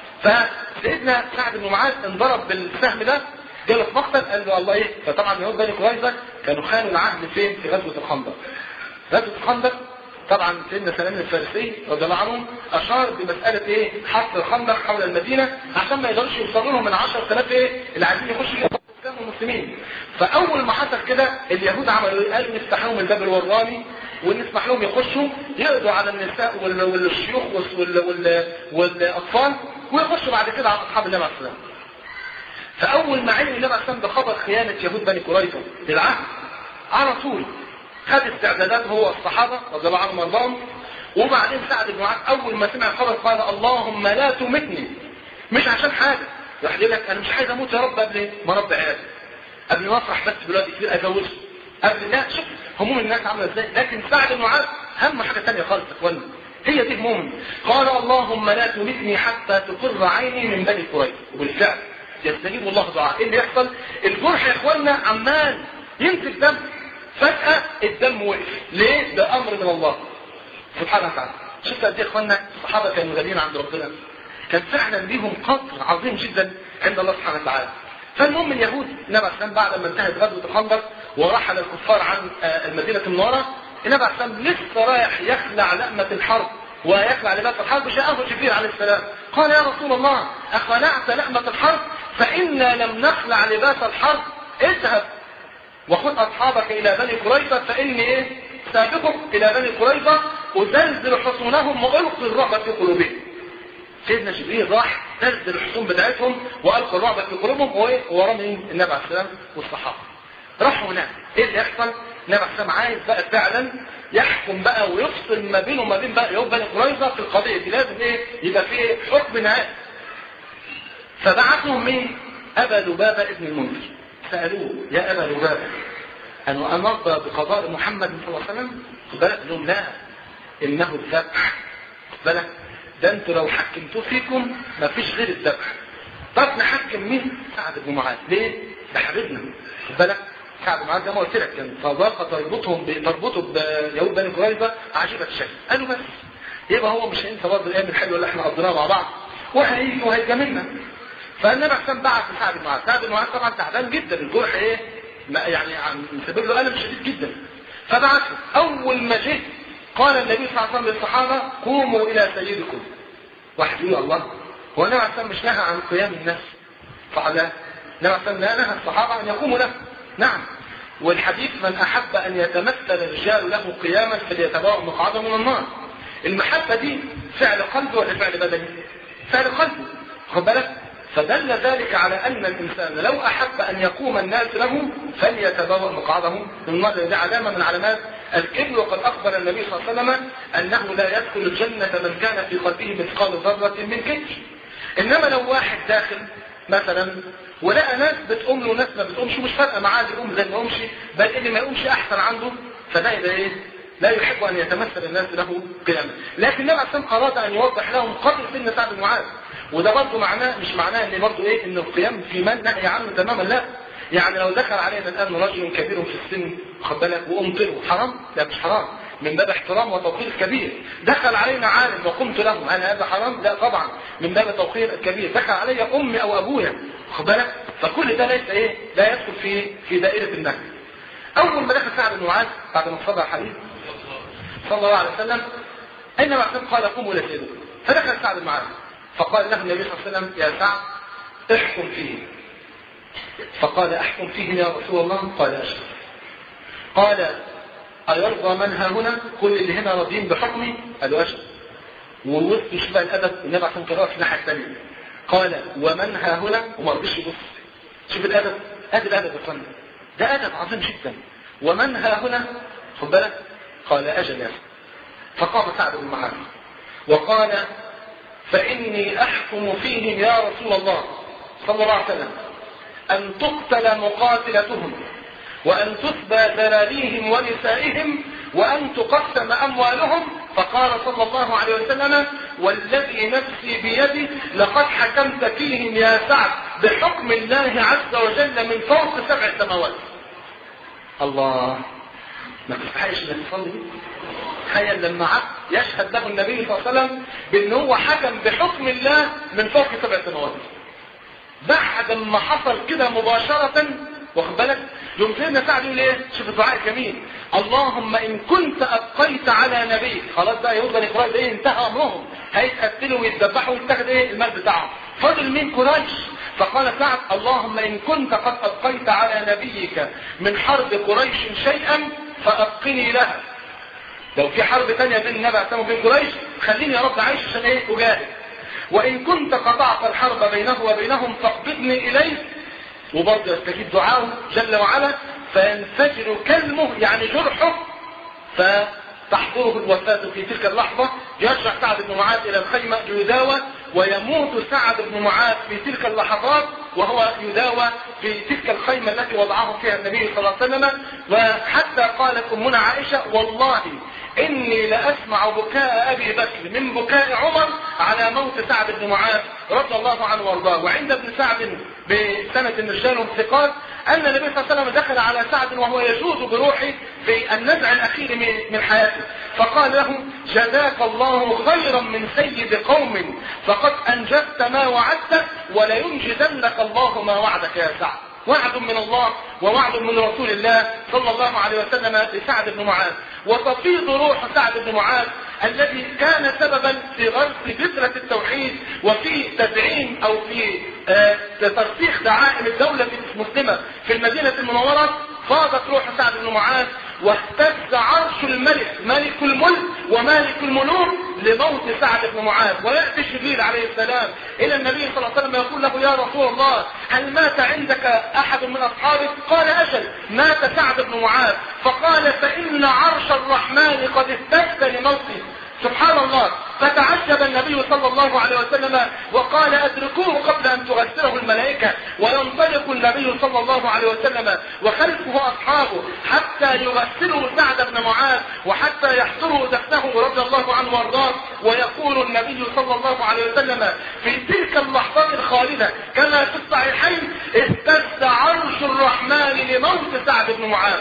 فسيدنا سعد بن معاذ انضرب بالسهم ده جاله في مقتل قال له الله ايه فطبعا يهود بني قريظه كانوا خانوا العهد فين في غزوه الخندق غزوه الخندق طبعا سيدنا سلام الفارسي رضي الله عنه اشار بمساله ايه حصر الخندق حول المدينه عشان ما يقدرش يوصلوا لهم من 10000 ايه اللي عايزين يخشوا الاسلام والمسلمين فاول ما حصل كده اليهود عملوا ايه قالوا نفتح لهم الباب الوراني ونسمح لهم يخشوا يقضوا على النساء وال- والشيوخ وال- وال- والاطفال ويخشوا بعد كده على اصحاب النبي عليه الصلاه والسلام فاول ما علم النبي عليه الصلاه والسلام بخبر خيانه يهود بني قريظه للعهد على طول خد استعدادات هو الصحابه رضي الله عنهم وارضاهم وبعدين سعد بن معاذ اول ما سمع الخبر قال اللهم لا تمتني مش عشان حاجه راح يقول لك انا مش عايز اموت يا رب قبل إيه؟ ما رب عيالي قبل ما افرح بس بالوقت كتير اتجوز قبل لا شوف هموم الناس عامله ازاي لكن سعد بن معاذ هم حاجه ثانيه خالص يا اخوانا هي دي هموم قال اللهم لا تمتني حتى تقر عيني من بني قريظه وبالفعل يستجيب الله دعاء ايه اللي يحصل الجرح يا اخوانا عمال ينزل دم فجأة الدم وقف ليه؟ ده امر من الله سبحانه وتعالى شفت قد ايه يا اخوانا الصحابه كانوا غاليين عند ربنا كان فعلا ليهم قدر عظيم جدا عند الله سبحانه وتعالى فالمهم اليهود النبي عليه السلام بعد ما انتهت غزوه الخندق ورحل الكفار عن آه، المدينه المنوره النبي عليه السلام لسه رايح يخلع لأمة الحرب ويخلع لباس الحرب جاءه جبريل عليه السلام قال يا رسول الله أخلعت لأمة الحرب فإنا لم نخلع لباس الحرب اذهب وخذ أصحابك إلى بني قريظة فإني إيه سابقك إلى بني قريظة أزلزل حصونهم وألقي الرعب في قلوبهم سيدنا جبريل راح نزل الحصون بتاعتهم والقى الرعب في قلوبهم ورا مين النبي عليه السلام والصحابه راحوا هناك ايه اللي يحصل النبي عليه السلام عايز بقى فعلا يحكم بقى ويفصل ما بينه وما بين بقى يوم بني قريظه في القضيه دي لازم ايه يبقى في حكم نهائي فبعثهم مين ابا لبابه ابن المنذر سالوه يا ابا لبابه أن أنرضى بقضاء محمد صلى الله عليه وسلم خد بالك لهم لا إنه الذبح خد بالك ده انتوا لو حكمتوه فيكم ما فيش غير الذبح طب نحكم مين سعد بن معاذ ليه ده حبيبنا خد بالك سعد بن معاذ زي ما قلت لك كان صداقه تربطهم ب- تربطه بيهود بني قريظه عجيبه الشكل قالوا بس يبقى هو مش هينسى برضه الايام الحلوه اللي احنا قضيناها مع بعض وهيجي وهيجاملنا فالنبي حسن بعت لسعد بن معاذ سعد بن معاذ طبعا تعبان جدا الجرح ايه ما يعني عم- مسبب له الم شديد جدا فبعته اول ما جه قال النبي صلى الله عليه وسلم للصحابه قوموا الى سيدكم واحد يقول الله هو النبي عليه الصلاه والسلام مش نهى عن قيام الناس فقال لا النبي عليه الصلاه والسلام لا نهى الصحابه ان يقوموا له نعم والحديث من احب ان يتمثل الرجال له قياما فليتبوأ مقعده من النار المحبه دي فعل قلبي ولا فعل بدني فعل قلبي خد بالك فدل ذلك على ان الانسان لو احب ان يقوم الناس له فليتبوأ مقعده من النار لأن دي علامه من علامات الكبر وقد اخبر النبي صلى الله عليه وسلم انه لا يدخل الجنه من كان في قلبه مثقال ذره من كبر انما لو واحد داخل مثلا ولقى ناس بتقوم له ناس ما بتقومش مش فارقه معاه اللي يقوم زي ما يقومش بل اللي ما يقومش احسن عنده فده يبقى ايه؟ لا يحب ان يتمثل الناس له قياما لكن النبي عليه الصلاه اراد ان يوضح لهم قدر سن سعد بن معاذ وده برضه معناه مش معناه ان برضه ايه ان القيام في من نهي عنه تماما لا يعني لو دخل علينا الان رجل كبير في السن خد بالك وامطره حرام لا مش حرام من باب احترام وتوقير كبير دخل علينا عالم وقمت له هل هذا حرام لا طبعا من باب توقير كبير دخل علي امي او ابويا خد بالك فكل ده ليس ايه لا يدخل في في دائره النهي اول ما دخل سعد بن معاذ بعد ما صلى الحديث صلى الله عليه وسلم اينما قال قوموا الى سيدكم فدخل سعد بن معاذ فقال له النبي صلى الله عليه وسلم يا سعد احكم فيه فقال احكم فيه يا رسول الله قال اشهد قال أيرضى من ها هنا كل اللي هنا راضيين بحكمي قالوا أشهد ووسط شبه الأدب النبي عشان قراءة في الناحية الثانية قال ومن ها هنا وما رضيش يبص شوف الأدب أدب الأدب يا فندم ده أدب عظيم جدا ومن ها هنا خد بالك قال أجل يا فقام سعد بن معاذ وقال فإني أحكم فيهم يا رسول الله صلى الله عليه وسلم أن تقتل مقاتلتهم وأن تسبى ذراريهم ونسائهم وأن تقسم أموالهم فقال صلى الله عليه وسلم والذي نفسي بيده لقد حكمت فيهم يا سعد بحكم الله عز وجل من فوق سبع سماوات الله ما تستحقش انك تصلي تخيل لما عبد يشهد له النبي صلى الله عليه وسلم بان هو حكم بحكم الله من فوق سبع سماوات بعد ما حصل كده مباشرة واخد بالك يوم سيدنا سعد يقول ايه شوف الدعاء الجميل اللهم ان كنت ابقيت على نبيك خلاص بقى يهود بني قريظه ايه انتهى امرهم هيتقتلوا ويتذبحوا ويتاخد ايه المال بتاعهم فضل مين قريش فقال سعد اللهم ان كنت قد ابقيت على نبيك من حرب قريش شيئا فابقني لها لو في حرب ثانيه بين النبي عليه وبين قريش خليني يا رب عايش عشان ايه اجاهد وان كنت قطعت الحرب بينه وبينهم فاقبضني اليك وبرضه يستجيب دعاءه جل وعلا فينفجر كلمه يعني جرحه فتحضره الوفاة في تلك اللحظة يرجع سعد بن معاذ إلى الخيمة ليداوى ويموت سعد بن معاذ في تلك اللحظات وهو يداوى في تلك الخيمة التي وضعه فيها النبي صلى الله عليه وسلم وحتى قالت أمنا عائشة والله إني لأسمع بكاء أبي بكر من بكاء عمر على موت سعد بن معاذ رضي الله عنه وارضاه وعند ابن سعد بسنة الرجال ثقات أن النبي صلى الله عليه وسلم دخل على سعد وهو يجود بروحه في النزع الأخير من حياته فقال له جزاك الله خيرا من سيد قوم فقد أنجزت ما وعدت ولينجزنك الله ما وعدك يا سعد وعد من الله ووعد من رسول الله صلى الله عليه وسلم لسعد بن معاذ وتفيض روح سعد بن معاذ الذي كان سببا في غرس بذرة التوحيد وفي تدعيم او في آه ترسيخ دعائم الدولة المسلمة في المدينة المنورة فاضت روح سعد بن معاذ واهتز عرش الملك ملك الملك ومالك الملوك لموت سعد بن معاذ ويأتي جبريل عليه السلام إلى النبي صلى الله عليه وسلم يقول له يا رسول الله هل مات عندك أحد من أصحابك قال أجل مات سعد بن معاذ فقال فإن عرش الرحمن قد اهتز لموته سبحان الله فتعجب النبي صلى الله عليه وسلم وقال ادركوه قبل ان تغسله الملائكة وينطلق النبي صلى الله عليه وسلم وخلفه اصحابه حتى يغسلوا سعد بن معاذ وحتى يحضروا دفنه رضي الله عنه وارضاه ويقول النبي صلى الله عليه وسلم في تلك اللحظات الخالدة كما في الصحيحين اهتز عرش الرحمن لموت سعد بن معاذ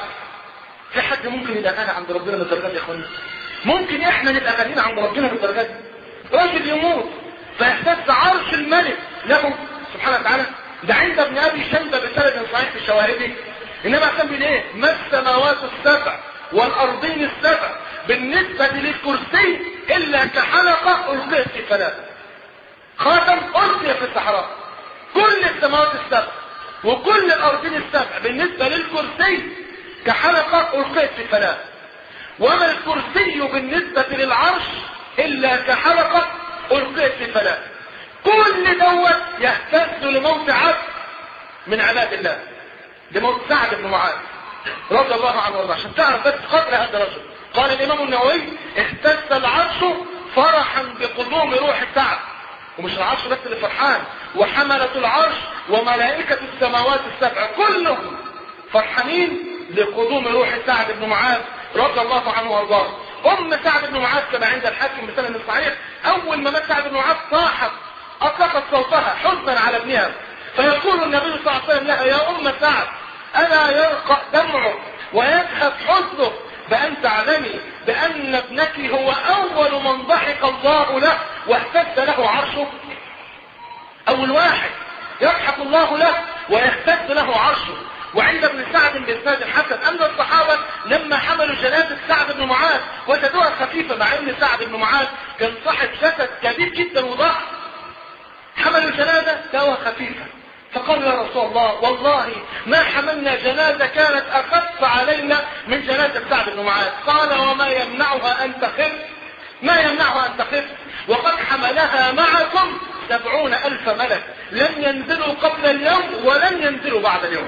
في حد ممكن يبقى غني عند ربنا للدرجات يا اخوانا ممكن احنا نبقى غنيين عند ربنا بالدرجات دي راجل يموت فيحتز عرش الملك له سبحانه وتعالى ده عند ابن ابي شيبه بسند صحيح في الشواهد انما عشان بيقول ايه ما السماوات السبع والارضين السبع بالنسبه للكرسي الا كحلقه القيت في فلاه خاتم القي في الصحراء كل السماوات السبع وكل الارضين السبع بالنسبه للكرسي كحلقه القيت في فلاه وما الكرسي بالنسبة للعرش إلا كحلقة ألقيت في فلاة كل دوت يهتز لموت عبد من عباد الله لموت سعد بن معاذ رضي الله عنه وارضاه عشان تعرف بس قدر هذا الرجل قال الإمام النووي اهتز العرش فرحا بقدوم روح سعد ومش العرش بس اللي فرحان وحملة العرش وملائكة السماوات السبع كلهم فرحانين لقدوم روح سعد بن معاذ رضي الله عنه وارضاه ام سعد بن معاذ كما عند الحاكم بسند صحيح اول ما مات سعد بن معاذ صاحت اطلقت صوتها حزنا على ابنها فيقول النبي صلى الله عليه وسلم لها يا ام سعد الا يرقى دمعك ويذهب حزنك بأن تعلمي بأن ابنك هو أول من ضحك الله له واهتز له عرشه أول واحد يضحك الله له ويهتز له عرشه وعند ابن سعد بإسناد الحسن أن الصحابة لما حملوا جنازة سعد بن معاذ وجدوها خفيفة مع أن سعد بن معاذ كان صاحب جسد كبير جدا وضخم حملوا الجنازة لقوها خفيفة فقالوا يا رسول الله والله ما حملنا جنازة كانت أخف علينا من جنازة سعد بن معاذ قال وما يمنعها أن تخف ما يمنعها أن تخف وقد حملها معكم سبعون ألف ملك لن ينزلوا قبل اليوم ولن ينزلوا بعد اليوم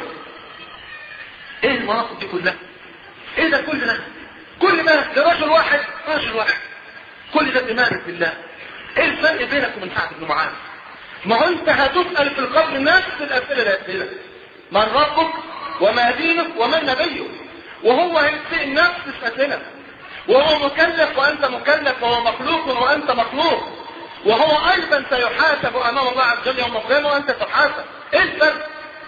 ايه المناطق دي كلها ايه ده كل ده كل ده لرجل واحد رجل واحد كل ده بمالك بالله ايه الفرق بينك وبين سعد بن معاذ ما هو انت هتسأل في القبر نفس الأسئلة اللي هتسألها من ربك وما دينك ومن نبيك وهو هيسأل نفس الأسئلة وهو مكلف وأنت مكلف وهو مخلوق وأنت مخلوق وهو أيضا سيحاسب أمام الله عز وجل يوم القيامة وأنت تحاسب إيه الفرق؟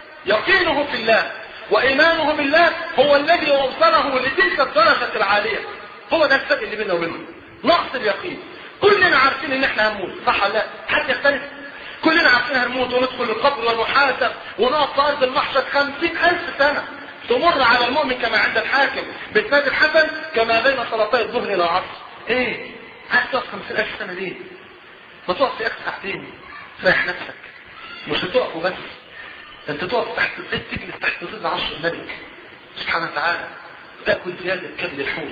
يقينه في الله وإيمانه بالله هو الذي أوصله لتلك الدرجة العالية هو ده الفرق اللي بيننا وبينهم نقص اليقين كلنا عارفين ان احنا هنموت صح ولا لا حد يختلف كلنا عارفين هنموت وندخل القبر ونحاسب ونقف في ارض المحشر خمسين الف سنة تمر على المؤمن كما عند الحاكم بإسناد الحسن كما بين صلاتي الظهر الى العصر ايه عايز تقف خمسين الف سنة ليه ما تقف في اخر ساعتين ريح نفسك مش هتقف وبس انت تقف تحت تجلس تحت ظل عرش الملك سبحانه وتعالى تاكل زيادة كبد الحوت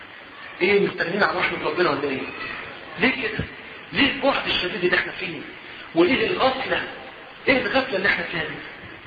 ايه مستغنين عن رحمة ربنا ولا ايه ليه كده ليه البعد الشديد اللي احنا فيه وايه الغفلة ايه الغفلة اللي احنا فيها دي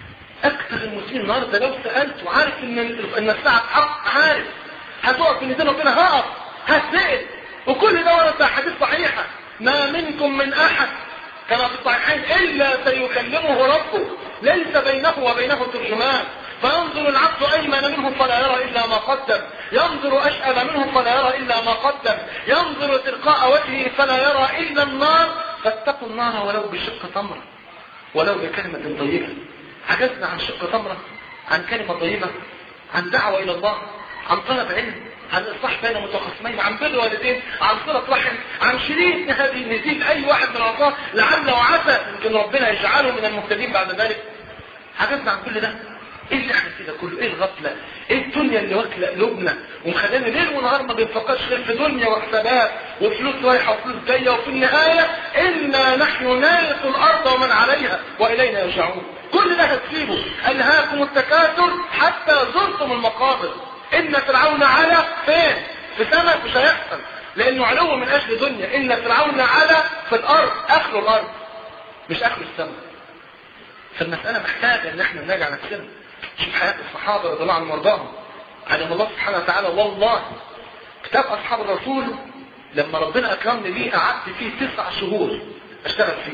اكثر المسلمين النهارده لو سألت وعارف ان ان الساعة حق عارف هتقف بين ايدين ربنا هقف هتسأل وكل ده ورد حديث صحيحة ما منكم من احد كما في الصحيحين الا سيكلمه ربه ليس بينه وبينه ترجمان فينظر العبد ايمن منه فلا يرى الا ما قدم ينظر اشأم منه فلا يرى الا ما قدم ينظر تلقاء وجهه فلا يرى الا النار فاتقوا النار ولو بشق تمرة ولو بكلمة طيبة عجزنا عن شق تمرة عن كلمة طيبة عن دعوة إلى الله عن طلب علم عن إصلاح بين متخاصمين عن بر والدين عن صلة رحم عن شريك هذه نزيد أي واحد من الله لعل وعسى يمكن ربنا يجعله من المهتدين بعد ذلك عجزنا عن كل ده ايه اللي احنا فيه ده كله ايه الغفلة ايه الدنيا اللي واكله قلوبنا ومخلينا ليل ونهار ما بنفكرش غير في دنيا وحسابات وفلوس رايحه وفلوس جايه وفي النهايه انا نحن نرث الارض ومن عليها والينا يرجعون كل ده هتسيبه الهاكم التكاثر حتى زرتم المقابر ان فرعون على فين في سماء مش هيحصل لانه علو من اجل دنيا ان فرعون على في الارض اخر الارض مش اخر السماء فالمسألة محتاجة ان احنا نراجع نفسنا شوف حياة الصحابة رضي الله عنهم وارضاهم علم الله سبحانه وتعالى والله كتاب أصحاب الرسول لما ربنا أكرمني بيه قعدت فيه تسع شهور أشتغل فيه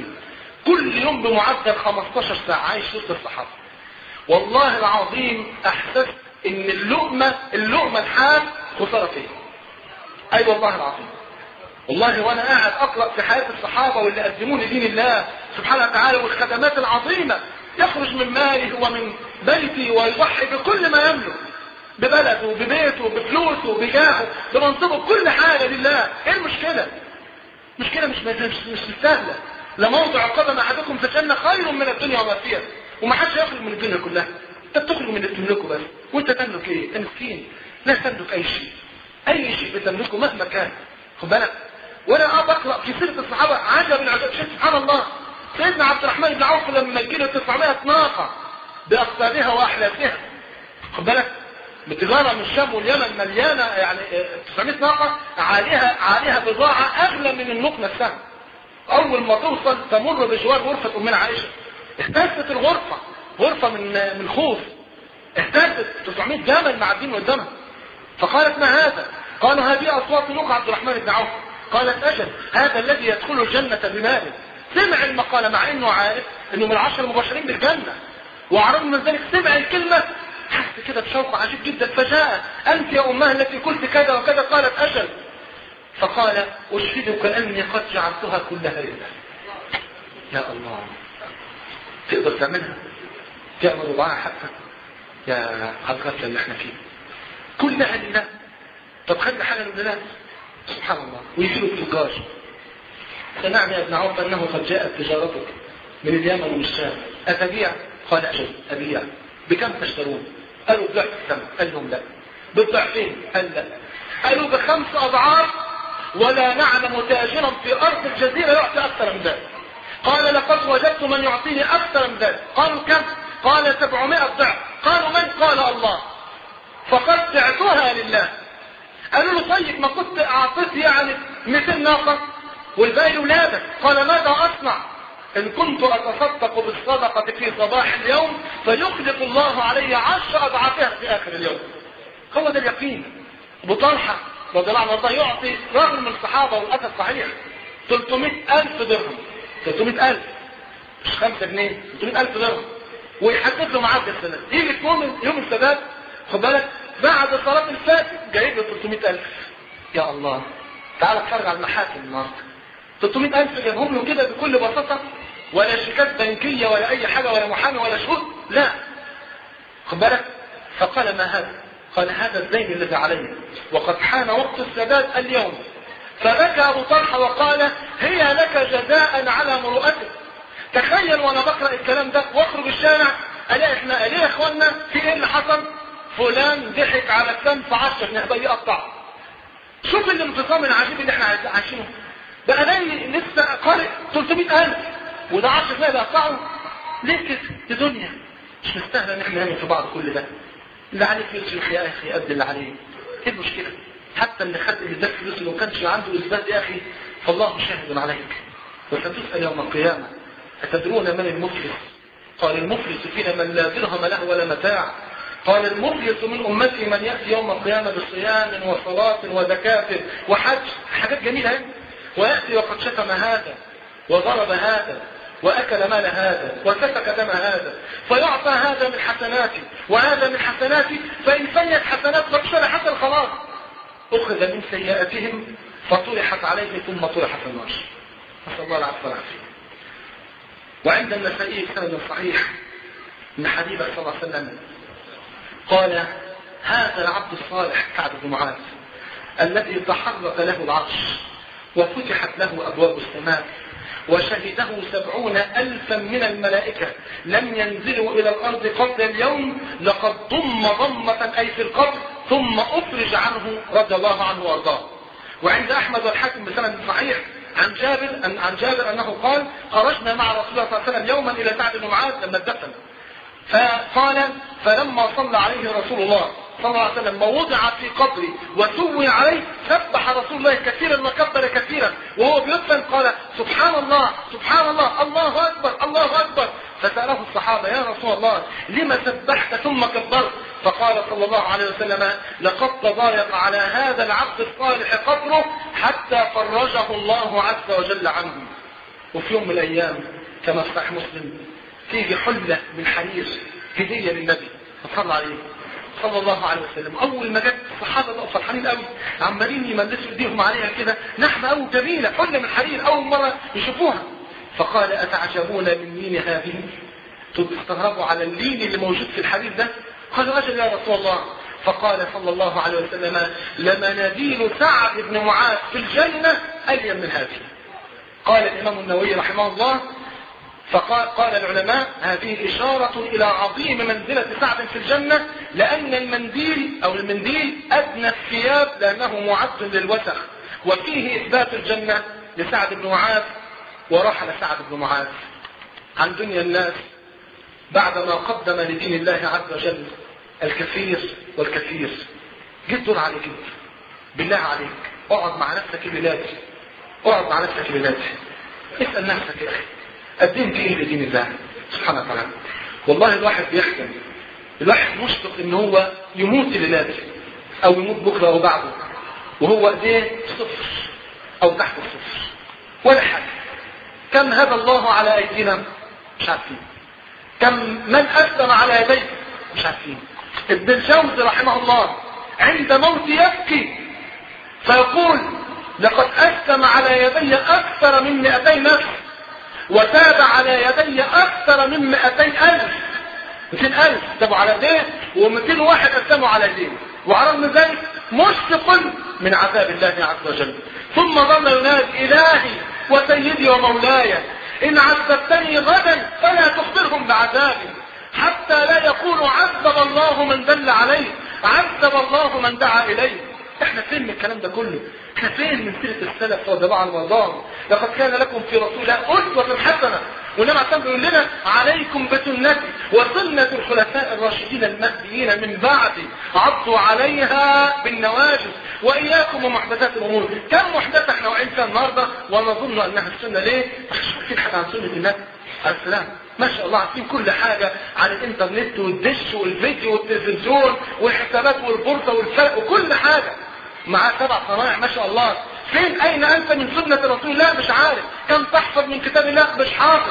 كل يوم بمعدل 15 ساعة عايش وسط الصحابة والله العظيم أحسست إن اللقمة اللقمة الحال خسارة فيه أي أيوة والله العظيم والله وانا قاعد اقرا في حياه الصحابه واللي قدموا لدين الله سبحانه وتعالى والخدمات العظيمه يخرج من ماله ومن بيته ويضحي بكل ما يملك ببلده ببيته بفلوسه بجاهه بمنصبه كل حاجه لله ايه المشكله مشكله مش مش مش سهله لموضع قدم احدكم في الجنه خير من الدنيا وما فيها وما حدش يخرج من الدنيا كلها انت بتخرج من اللي تملكه بس وانت تملك ايه انت مسكين لا تملك اي شيء اي شيء بتملكه مهما كان خد بالك وانا اه بقرا في سيره الصحابه عجب العجب شوف سبحان الله سيدنا عبد الرحمن بن عوف لما جيله 900 ناقه باقطابها واحلافها خد بالك بتجاره من الشام واليمن مليانه يعني 900 ناقه عليها عليها بضاعه اغلى من النوق نفسها اول ما توصل تمر بجوار غرفه امنا عائشه اهتزت الغرفه غرفه من من خوف اهتزت 900 جمل معدين قدامها فقالت ما هذا قالوا هذه اصوات نوق عبد الرحمن بن عوف قالت أجل هذا الذي يدخل الجنة بماله سمع المقالة مع انه عارف انه من العشر المباشرين بالجنة وعرض من ذلك سمع الكلمة حس كده بشوق عجيب جدا فجاء أنت يا أمها التي قلت كذا وكذا قالت أجل فقال أشهدك أني قد جعلتها كلها لله يا الله تقدر تعملها تعمل ربعها حتى يا عالغفلة اللي احنا فيه كلها لله طب خلي حاجة لله سبحان الله ويجيله التجار سمعنا يا ابن عوف أنه قد جاءت تجارتك من اليمن ومن الشام أتبيع قال أجل أبيع بكم تشترون قالوا بضعف الثمن قال لهم لا بالضعفين قال لا قالوا بخمس أضعاف ولا نعلم تاجرا في أرض الجزيرة يعطي أكثر من ذلك قال لقد وجدت من يعطيني أكثر من ذلك قالوا كم قال سبعمائة ضعف قالوا من قال الله فقد بعتها لله قالوا له طيب ما كنت أعطيت يعني 200 ناقة والباقي لولادك قال ماذا أصنع إن كنت أتصدق بالصدقة في صباح اليوم فيخلق الله علي عشر أضعافها في آخر اليوم هو ده اليقين أبو طلحة رضي الله عنه وارضاه يعطي رجل من الصحابة والأسد صحيح 300 ألف درهم 300 ألف مش 5 جنيه 300 ألف درهم ويحدد له ميعاد السنة يجي في يوم يوم السبت خد بالك بعد صلاة الفجر جايب له 300 ألف يا الله تعال اتفرج على المحاكم النهارده 300 ألف جابهم له كده بكل بساطة ولا شيكات بنكية ولا أي حاجة ولا محامي ولا شهود لا خد بالك فقال ما هذا قال هذا الدين الذي علي وقد حان وقت السداد اليوم فبكى أبو طلحة وقال هي لك جزاء على مروءتك تخيل وانا بقرأ الكلام ده واخرج الشارع الاقي احنا الاقي يا اخوانا في ايه اللي حصل فلان ضحك على الكم في 10 جنيه بقى يقطع شوف الانفصام العجيب اللي احنا عايشينه بقى الاقي لسه قارئ 300000 وده 10 جنيه بيقطعه ليه كده دي دنيا مش مستاهله ان احنا نعمل في بعض كل ده اللي عليك يصرف يا اخي قد اللي عليه ايه المشكله حتى اللي خد اللي اداك فلوس لو كانش عنده اثبات يا اخي فالله شاهد عليك وستسال يوم القيامه أتدرون من المفلس قال المفلس فينا من لا درهم له ولا متاع قال المفلس من أمتي من يأتي يوم القيامة بصيام وصلاة وزكاة وحج حاجات جميلة هي. ويأتي وقد شتم هذا وضرب هذا وأكل مال هذا وسفك دم هذا فيعطى هذا من حسناتي وهذا من حسناتي فإن فنيت حسنات فبشر حسن خلاص أخذ من سيئاتهم فطرحت عليه ثم طرحت في النار نسأل الله العفو والعافية وعند النسائي سند صحيح من حبيب صلى الله عليه وسلم قال هذا العبد الصالح سعد بن معاذ الذي تحرك له العرش وفتحت له أبواب السماء وشهده سبعون ألفا من الملائكة لم ينزلوا إلى الأرض قبل اليوم لقد ضم ضمة أي في القبر ثم أفرج عنه رضي الله عنه وأرضاه وعند أحمد والحاكم بسند صحيح عن جابر أن عن جابر أنه قال خرجنا مع رسول الله صلى الله عليه وسلم يوما إلى سعد بن معاذ لما اتدفن فقال فلما صلى عليه رسول الله صلى الله عليه وسلم ووضع في قبري وسوي عليه سبح رسول الله كثيرا وكبر كثيرا وهو بيدفن قال سبحان الله سبحان الله الله أكبر الله أكبر فسأله الصحابة يا رسول الله لما سبحت ثم كبرت فقال صلى الله عليه وسلم لقد تضايق على هذا العبد الصالح قبره حتى فرجه الله عز وجل عنه وفي يوم من الأيام كما في صحيح مسلم تيجي حلة من حرير هدية للنبي صلى عليه صلى الله عليه وسلم اول ما جت الصحابه بقوا فرحانين قوي عمالين يملسوا ايديهم عليها كده نحمه قوي جميله حله من حرير اول مره يشوفوها فقال اتعجبون من لين هذه تستغربوا على اللين اللي موجود في الحرير ده قالوا اجل يا رسول الله فقال صلى الله عليه وسلم لمناديل سعد بن معاذ في الجنه الين من هذه قال الامام النووي رحمه الله فقال قال العلماء هذه إشارة إلى عظيم منزلة سعد في الجنة لأن المنديل أو المنديل أدنى الثياب لأنه معد للوسخ وفيه إثبات الجنة لسعد بن معاذ ورحل سعد بن معاذ عن دنيا الناس بعدما قدم لدين الله عز وجل الكثير والكثير جد دور عليك انت بالله عليك اقعد مع نفسك بلادي اقعد مع نفسك بلادي اسأل نفسك يا أخي قدمت ايه لدين الله سبحانه وتعالى والله الواحد بيحزن الواحد مشفق ان هو يموت لله او يموت بكره او بعده وهو ايديه صفر او تحت الصفر ولا حاجه كم هدى الله على ايدينا مش عارفين كم من اسلم على يديه مش عارفين ابن الجوزي رحمه الله عند موت يبكي فيقول لقد أسلم على يدي أكثر من مئتي نفس وتاب على يدي أكثر من مئتين ألف 200 ألف تابوا على يديه و200 واحد أسلموا على يديه وعلى رغم ذلك مشفق من عذاب الله عز وجل ثم ظل ينادي إلهي وسيدي ومولاي إن عذبتني غدا فلا تخبرهم بعذابي حتى لا يقول عذب الله من دل عليه عذب الله من دعا إليه احنا فين من الكلام ده كله احنا فين من سيرة السلف رضي الله عنهم وارضاهم لقد كان لكم في رسول الله أسوة حسنة والنبي عليه بيقول لنا عليكم بسنتي وسنة الخلفاء الراشدين المهديين من بعدي عضوا عليها بالنواجذ وإياكم ومحدثات الأمور كم محدثة احنا واقعين فيها النهاردة ونظن أنها السنة ليه؟ عشان عارفين حاجة عن سنة النبي عليه السلام ما شاء الله عارفين كل حاجة عن الانترنت والدش والفيديو والتلفزيون والحسابات والبورصة والفرق وكل حاجة معاه سبع صنائع ما شاء الله فين اين انت من سنة رسول الله مش عارف كم تحفظ من كتاب الله مش حافظ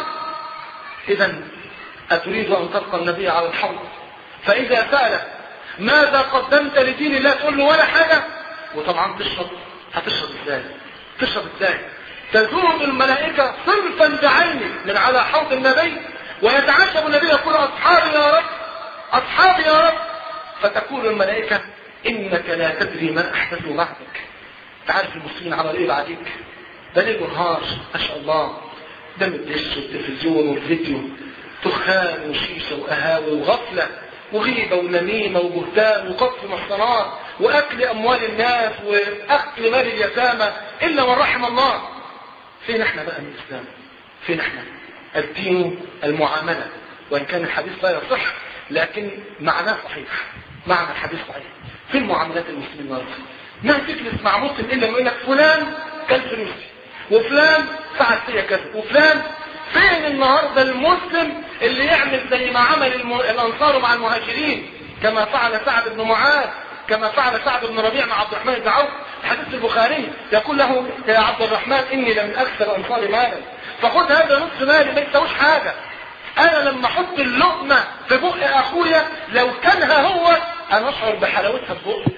اذا اتريد ان تلقى النبي على الحوض فاذا سألك ماذا قدمت لدين الله تقول له ولا حاجة وطبعا تشرب هتشرب ازاي تشرب ازاي تزور الملائكة صنفا بعينه من على حوض النبي ويتعجب النبي يقول اصحابي يا رب اصحابي يا رب فتقول الملائكة انك لا تدري ما احدثوا بعدك تعرف المسلمين عملوا ايه بعديك ده ليل ونهار ما شاء الله دم الدش والتلفزيون والفيديو دخان وشيشة وقهاوي وغفلة وغيبة ونميمة وبهتان وقذف محصنات وأكل أموال الناس وأكل مال اليتامى إلا من رحم الله فين احنا بقى من الإسلام فين احنا الدين المعاملة وإن كان الحديث لا يصح لكن معناه صحيح معنى الحديث صحيح في المعاملات المسلمين النهارده ما تجلس مع مسلم الا يقول لك فلان كل فلوسي وفلان فعل فيا كذا وفلان فين النهارده المسلم اللي يعمل زي ما عمل الم... الانصار مع المهاجرين كما فعل سعد بن معاذ كما فعل سعد بن ربيع مع عبد الرحمن بن عوف حديث البخاري يقول له يا عبد الرحمن اني لمن اكثر انصار مالا فخذ هذا نصف مالي ما يساويش حاجه انا لما احط اللقمه في بق اخويا لو كانها هو انا اشعر بحلاوتها في بقي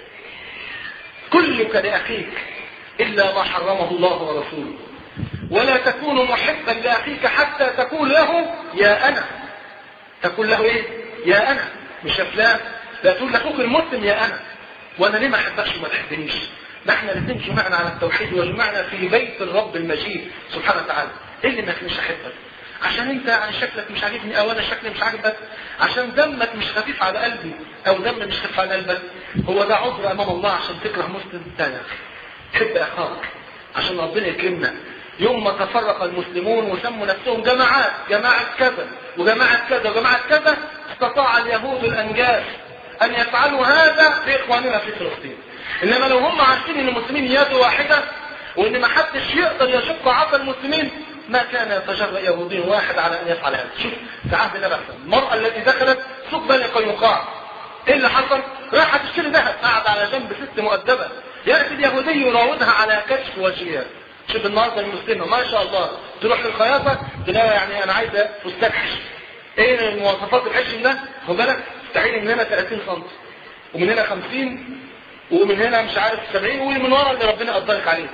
كلك لاخيك الا ما حرمه الله ورسوله ولا تكون محبا لاخيك حتى تقول له يا انا تقول له ايه يا انا مش يا فلان لا تقول لاخوك المسلم يا انا وانا ليه ما احبكش وما تحبنيش ده احنا الاثنين جمعنا على التوحيد وجمعنا في بيت الرب المجيد سبحانه وتعالى ايه اللي ما يخليش احبك عشان انت يعني شكلك مش عاجبني او انا شكلي مش عاجبك عشان دمك مش خفيف على قلبي او دم مش خفيف على قلبك هو ده عذر امام الله عشان تكره مسلم لا يا اخي حب اخاك عشان ربنا يكرمنا يوم ما تفرق المسلمون وسموا نفسهم جماعات جماعة كذا وجماعة كذا وجماعة كذا استطاع اليهود الانجاز ان يفعلوا هذا باخواننا في فلسطين انما لو هم عارفين ان المسلمين يد واحدة وان ما حدش يقدر يشق عصا المسلمين ما كان يتجرأ يهودي واحد على ان يفعل هذا شوف في عهد النبي المرأة التي دخلت سوق بني قينقاع ايه اللي حصل راحت تشتري ذهب قعد على جنب ست مؤدبة يأتي اليهودي يراودها على كشف وجهها شوف النهارده المسلمة ما شاء الله تروح للخياطة تلاقي يعني انا عايزة فستان حشم ايه مواصفات الحشم ده خد بالك تعيني من هنا 30 سم ومن هنا 50 ومن هنا مش عارف 70 ومن ورا اللي ربنا قدرك عليه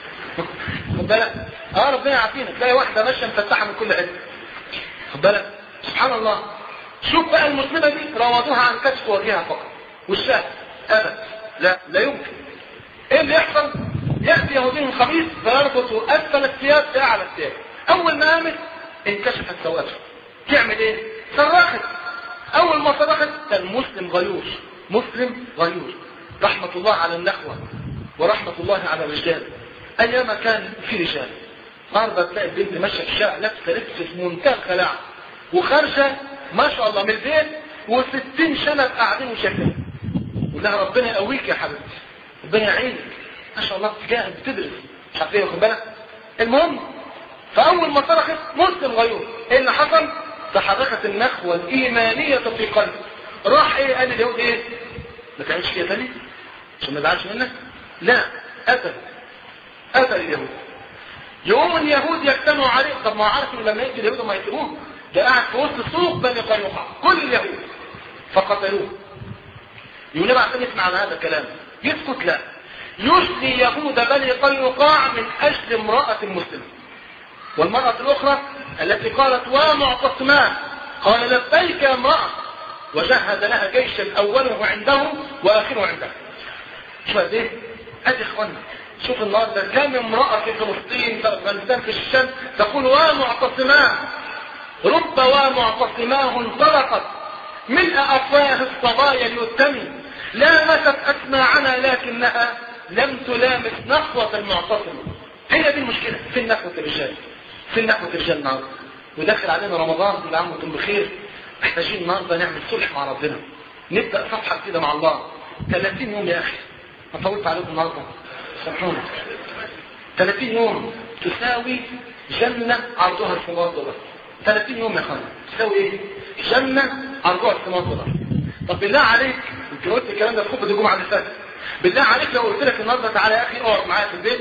خد بالك اه ربنا يعافينا تلاقي واحده ماشيه مفتحه من كل حته خد بالك سبحان الله شوف بقى المسلمه دي راودوها عن كشف وجهها فقط والشهد ابدا لا لا يمكن ايه اللي يحصل ياتي يهودي خبيث فيربط اسفل الثياب باعلى الثياب اول ما قامت انكشفت سواتها تعمل ايه صرخت اول ما صرخت كان مسلم غيور مسلم غيور رحمه الله على النخوه ورحمه الله على الرجال ايام كان في رجال النهارده تلاقي البنت ماشيه في الشارع لابسه لبس في منتهى الخلاعه وخارجه ما شاء الله من البيت وستين شنب قاعدين وشايفين ولها ربنا يقويك يا حبيبتي ربنا يعينك ما شاء الله تجاهد بتدرس مش عارف ايه واخد بالك المهم فاول ما صرخت مسلم غيور ايه اللي حصل تحركت النخوه الايمانيه في قلبه راح ايه قال اليهود ايه ما تعملش كده تاني عشان ما يزعلش منك لا قتل قتل اليهود يقوم اليهود يجتمعوا عليه طب ما عارف ان لما يجي اليهود ما يقتلوه ده قاعد في وسط سوق بني قينقاع كل اليهود فقتلوه يقول لي عشان يسمع على هذا الكلام يسكت لا يشني يهود بني قينقاع من اجل امرأة مسلمة والمرأة الاخرى التي قالت ومعتصمان قال لبيك يا امرأة وجهز لها جيشا اوله عنده واخره عنده شوف قد ايه ادي اخوانا شوف النهارده كم امرأة في فلسطين في افغانستان في الشام تقول ومعتصمان رب ومعتصماه انطلقت ملء افواه الصبايا اليتم لامست اسماعنا لكنها لم تلامس نخوة المعتصم هي دي المشكلة في نخوة الرجال في نخوة الرجال النهارده وداخل علينا رمضان كل عام وانتم بخير محتاجين النهارده نعمل صلح مع ربنا نبدا صفحه كده مع الله 30 يوم يا اخي انا طولت عليكم النهارده سامحونا 30 يوم تساوي جنه عرضها السماوات والارض 30 يوم يا اخوانا تساوي ايه؟ جنه عرضها السماوات والارض طب بالله عليك انت قلت الكلام ده في خطبه الجمعه اللي فاتت بالله عليك لو قلت لك النهارده تعالى يا اخي اقعد معايا في البيت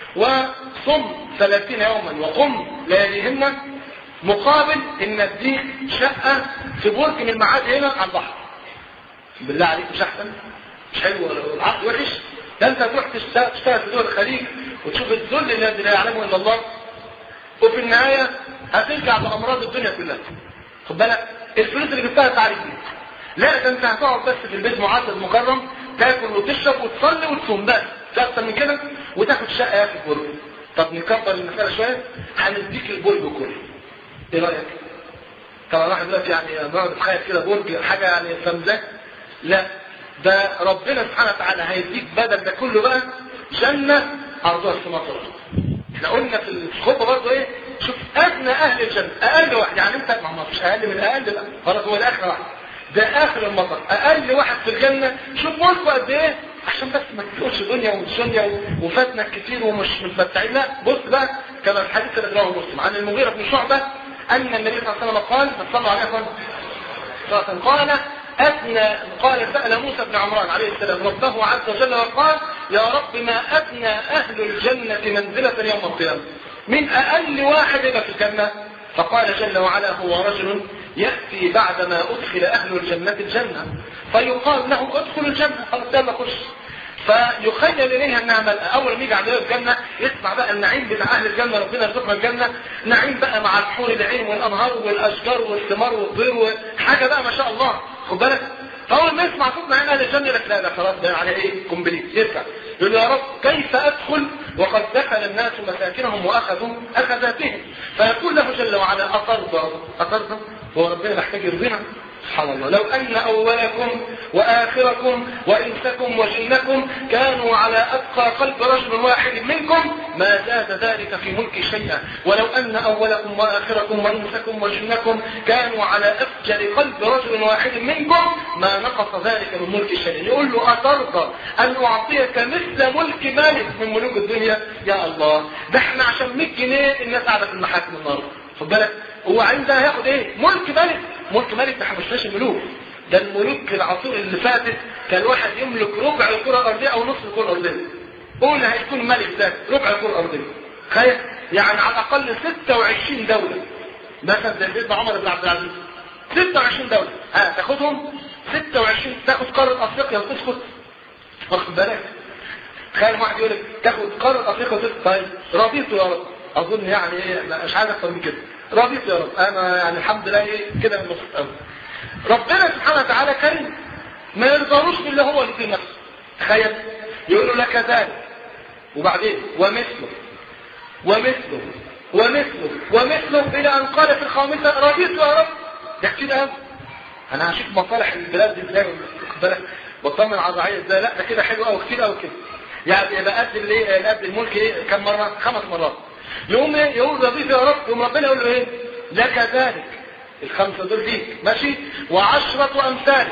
وصم 30 يوما وقم لياليهن مقابل ان اديك شقه في برج من المعادي هنا على البحر بالله عليك مش احسن مش حلو العقد وحش ده انت تروح تشتغل في دول الخليج وتشوف الذل الذي لا يعلمه الا الله وفي النهايه هترجع بامراض الدنيا كلها خد بالك الفلوس اللي جبتها تعرف دي لا ده انت هتقعد بس في البيت معزز مكرم تاكل وتشرب وتصلي وتصوم بس لا اكتر من كده وتاخد شقه يا اخي في برج طب نكبر المساله شويه هنديك البرج كله ايه رايك طبعا واحد دلوقتي يعني بيقعد يتخيل كده برج حاجه يعني فمزاج لا ده ربنا سبحانه وتعالى هيديك بدل ده كله بقى جنه عرضها السماوات والارض احنا قلنا في الخطبه برضه ايه شوف ادنى اهل الجنه اقل واحد يعني انت ما فيش اقل من اقل بقى خلاص هو الاخر واحد ده اخر المطر اقل واحد في الجنه شوف ملكه قد ايه عشان بس ما تقولش دنيا ومش دنيا وفاتنا كتير ومش متمتعين لا بص بقى كما الحديث اللي رواه مسلم عن المغيرة بن شعبة ان النبي صلى الله عليه وسلم قال صلى عليه وسلم قال أثنى قال سأل موسى بن عمران عليه السلام ربه عز وجل وقال يا رب ما أثنى أهل الجنة منزلة يوم القيامة من أقل واحد يبقى في الجنة فقال جل وعلا هو رجل يأتي بعدما أدخل أهل الجنة الجنة فيقال له ادخل الجنة خلاص يلا خش فيخيل إليها أنها ملأ أول ما يجي عند الجنة يسمع بقى النعيم بتاع أهل الجنة ربنا يرزقنا الجنة نعيم بقى مع الحور العين والأنهار والأشجار والثمار والطير وحاجة بقى ما شاء الله خد بالك فأول ما يسمع صوت نعيم أهل الجنة يقول لك لا ده خلاص ده يعني إيه كومبليت يرجع يقول يا رب كيف أدخل وقد دخل الناس مساكنهم وأخذوا أخذاتهم فيقول له جل وعلا أترضى أترضى هو ربنا محتاج يرضينا سبحان الله لو أن أولكم وآخركم وإنسكم وجنكم كانوا على أتقى قلب رجل واحد منكم ما زاد ذلك في ملك شيئا ولو أن أولكم وآخركم وإنسكم وجنكم كانوا على أفجر قلب رجل واحد منكم ما نقص ذلك من ملك شيئا يقول له أترضى أن أعطيك مثل ملك مالك من ملوك الدنيا يا الله ده احنا عشان 100 جنيه الناس قاعدة في المحاكم النهارده خد بالك هو عايزها هياخد ايه ملك ملك ملك ملك ما حبشناش الملوك ده الملوك العصور اللي فاتت كان واحد يملك ربع الكره الارضيه او نصف الكره الارضيه قول هيكون ملك ذات ربع الكره الارضيه تخيل يعني على الاقل 26 دوله مثلا زي سيدنا عمر بن عبد العزيز 26 دوله ها تاخدهم 26 تاخد قاره افريقيا وتسكت واخد بالك تخيل واحد يقول لك تاخد قاره افريقيا وتسكت طيب رضيت يا رب اظن يعني ايه مش عايز اكتر من كده رضيت يا رب انا يعني الحمد لله ايه كده من مبسوط قوي ربنا سبحانه وتعالى كريم ما يرضاروش باللي هو اللي في نفسه تخيل يقول له لك ذلك وبعدين ومثله ومثله ومثله ومثله الى ان قال في الخامسه رضيت يا رب ده كده قوي انا هشوف مصالح البلاد دي ازاي واخد بالك بطمن على الرعيه ازاي لا ده كده حلو قوي كتير قوي كده يعني يبقى قد الايه قد الملك ايه كم مره خمس مرات يقوم ايه يقول رضيت يا رب يقوم ربنا يقول له ايه لك ذلك الخمسه دول ليك ماشي وعشرة امثال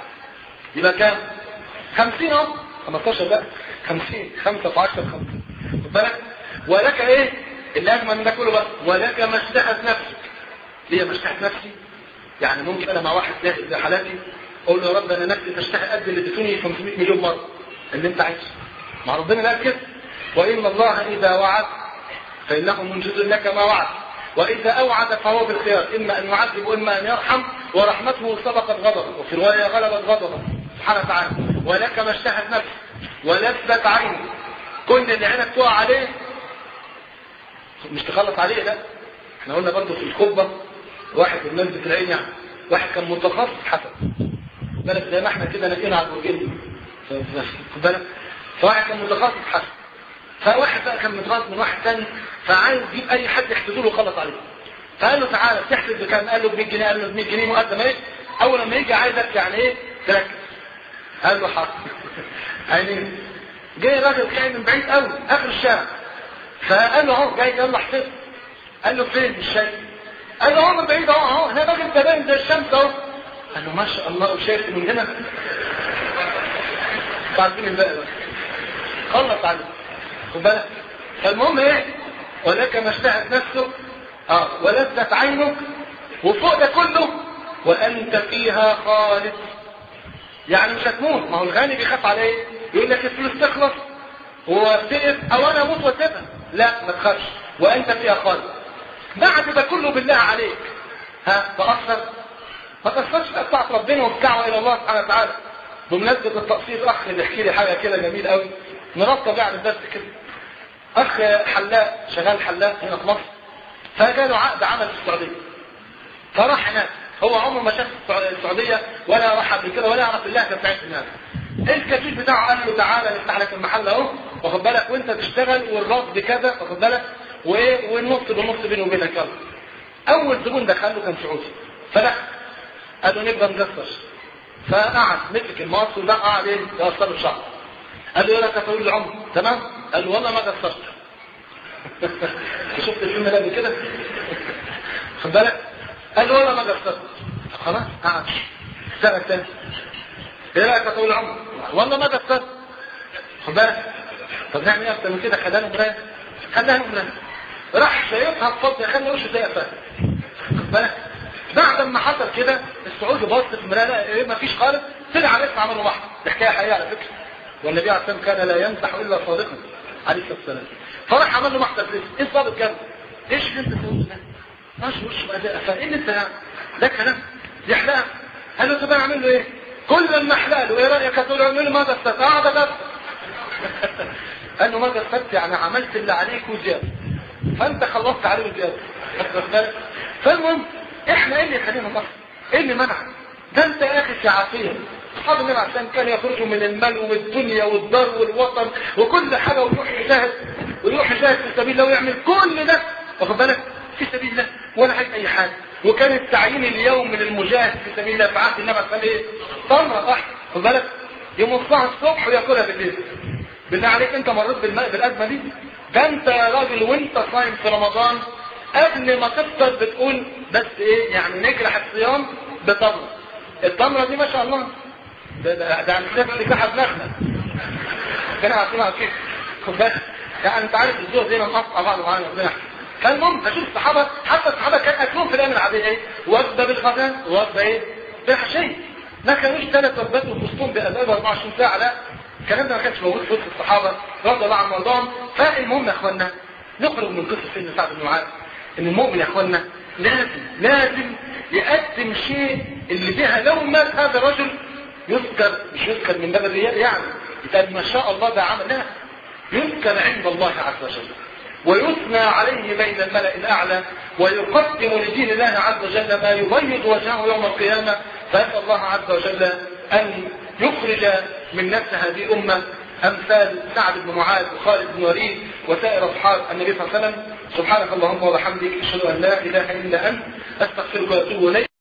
يبقى كام خمسين اهو 15 بقى خمسين خمسة في عشرة خمسة خد بالك ولك ايه اللي اجمل من ده كله بقى ولك مشتهت نفسك ليه مشتهت نفسي يعني ممكن انا مع واحد زاهد زي حالاتي اقول له يا رب انا نفسي تشتهي قد اللي اديتوني 500 مليون مره اللي انت عايزه مع ربنا قال كده وان الله اذا وعد فانه منجز لك ما وعد واذا اوعد فهو بالخيار اما ان يعذب واما ان يرحم ورحمته سبقت غضبه وفي روايه غلبت غضبه سبحانه وتعالى ولك ما اشتهت نفسك ولذت عينك كل اللي عينك تقع عليه مش تخلص عليه لا احنا قلنا برضه في الخطبه واحد من الناس بتلاقيه يعني واحد كان متخصص حسن بالك زي ما احنا كده لقينا على البرجين بالك فواحد كان متخصص حسن فواحد بقى كان متغاظ من واحد ثاني فعايز يجيب اي حد يحسده له وخلص عليه فقال له تعالى تحسد بكام قال له ب 100 جنيه قال له ب 100 جنيه مقدم ايه اول لما يجي عايزك يعني ايه تركز قال له حاضر يعني جاي راجل جاي من بعيد قوي اخر الشارع فقال له اهو جاي يلا احسب قال له فين مش شايف قال له اهو من بعيد اهو اهو هنا راجل تبان زي الشمس اهو قال له ما شاء الله شايف من هنا عارفين الباقي بقى خلص عليه خد بالك فالمهم ايه ولك ما اشتهت نفسك اه ولذت عينك وفوق ده كله وانت فيها خالد يعني مش هتموت ما هو الغني بيخاف على ايه يقول لك الفلوس تخلص وتقف او انا اموت واسيبها لا ما تخافش وانت فيها خالد بعد ده كله بالله عليك ها تاثر ما تاثرش بقى بتاعت ربنا والدعوه الى الله سبحانه وتعالى بمناسبه التقصير اخ بيحكي لي حاجه كده جميل قوي نرتب يعني الدرس كده اخ حلاق شغال حلاق هنا في مصر فجاله عقد عمل في السعوديه فراح هناك هو عمره ما شاف السعوديه ولا راح قبل كده ولا يعرف اللهجه بتاعت هناك الكفيل بتاعه قال له تعالى نفتح لك المحل اهو واخد بالك وانت تشتغل والرصد كذا واخد بالك وايه والنص بالنص بيني وبينك يلا اول زبون دخل له كان سعودي فدخل قال له نبقى نقصر فقعد مسك المقص وده قعد ايه يقصر له شعر قال له يا لك طويل العمر تمام قال له والله ما قصرت شفت الفيلم ده قبل كده خد بالك قال له والله ما قصرت خلاص قعد اشتغل تاني ايه رايك يا طويل العمر والله ما قصرت خد بالك طب نعمل ايه اكتر من كده خدها مرايه خدها مرايه راح شايفها بفضل خلي وشه زي قفاه خد بالك بعد ما حصل كده السعودي بص في المرايه لقى ايه مفيش خالص طلع عليه عمله محضر دي حكايه حقيقيه على فكره والنبي عليه الصلاه والسلام كان لا يمزح الا صادقا عليه الصلاه والسلام فراح عمل له محضر ليه ايه الصادق كان ايش اللي انت بتقوله ده ماشي وش بقى ده قفاه ايه اللي انت يعني ده كلام دي حلاقه قال له طب اعمل له ايه كل ما احلق له ايه رايك تقول له اعمل له ماذا استطعت قاعد بس قال له ماذا استطعت يعني عملت اللي عليك وزياده فانت خلصت عليه وزياده فالمهم احنا ايه اللي يخلينا نصر ايه اللي منع ده انت يا اخي عافيه اصحاب النبي عليه السلام كانوا يخرجوا من المال والدنيا والدار والوطن وكل حاجه ويروح يجاهد ويروح يجاهد في سبيل الله ويعمل كل ده واخد بالك في سبيل الله ولا حاجه اي حاجه وكان التعيين اليوم من المجاهد في سبيل الله في عهد النبي عليه السلام ايه؟ تمره واحده واخد بالك يمصها الصبح وياكلها بالليل بالله عليك انت مريت بالماء بالازمه دي ده انت يا راجل وانت صايم في رمضان قبل ما تفطر بتقول بس ايه يعني نجرح الصيام بتمره التمره دي ما شاء الله ده ده ده عندنا في ساحه نخله كان عارفينها كده خد بالك يعني انت عارف الزور دي مقطع بعض معانا ربنا فالمهم اشوف الصحابه حتى الصحابه كان اكلهم في الايام العاديه ايه وجبه بالغداء وجبه ايه بالعشيه ما كانوش ثلاث وجبات وفستون بأداب 24 ساعه لا الكلام ده ما كانش موجود في وسط الصحابه رضي الله عنهم وارضاهم فالمهم يا اخوانا نخرج من قصه سيدنا سعد بن معاذ ان المؤمن يا اخوانا لازم لازم يقدم شيء اللي بها لو مات هذا الرجل يذكر مش يذكر من باب الرياء يعني يتقال ما شاء الله ده عمل لا يذكر عند الله عز وجل ويثنى عليه بين الملأ الأعلى ويقدم لدين الله عز وجل ما يبيض وجهه يوم القيامة فأسأل الله عز وجل أن يخرج من نفس هذه الأمة أمثال سعد بن معاذ وخالد بن وليد وسائر أصحاب النبي صلى الله عليه وسلم سبحانك اللهم وبحمدك أشهد أن لا إله إلا أنت أستغفرك وأتوب إليك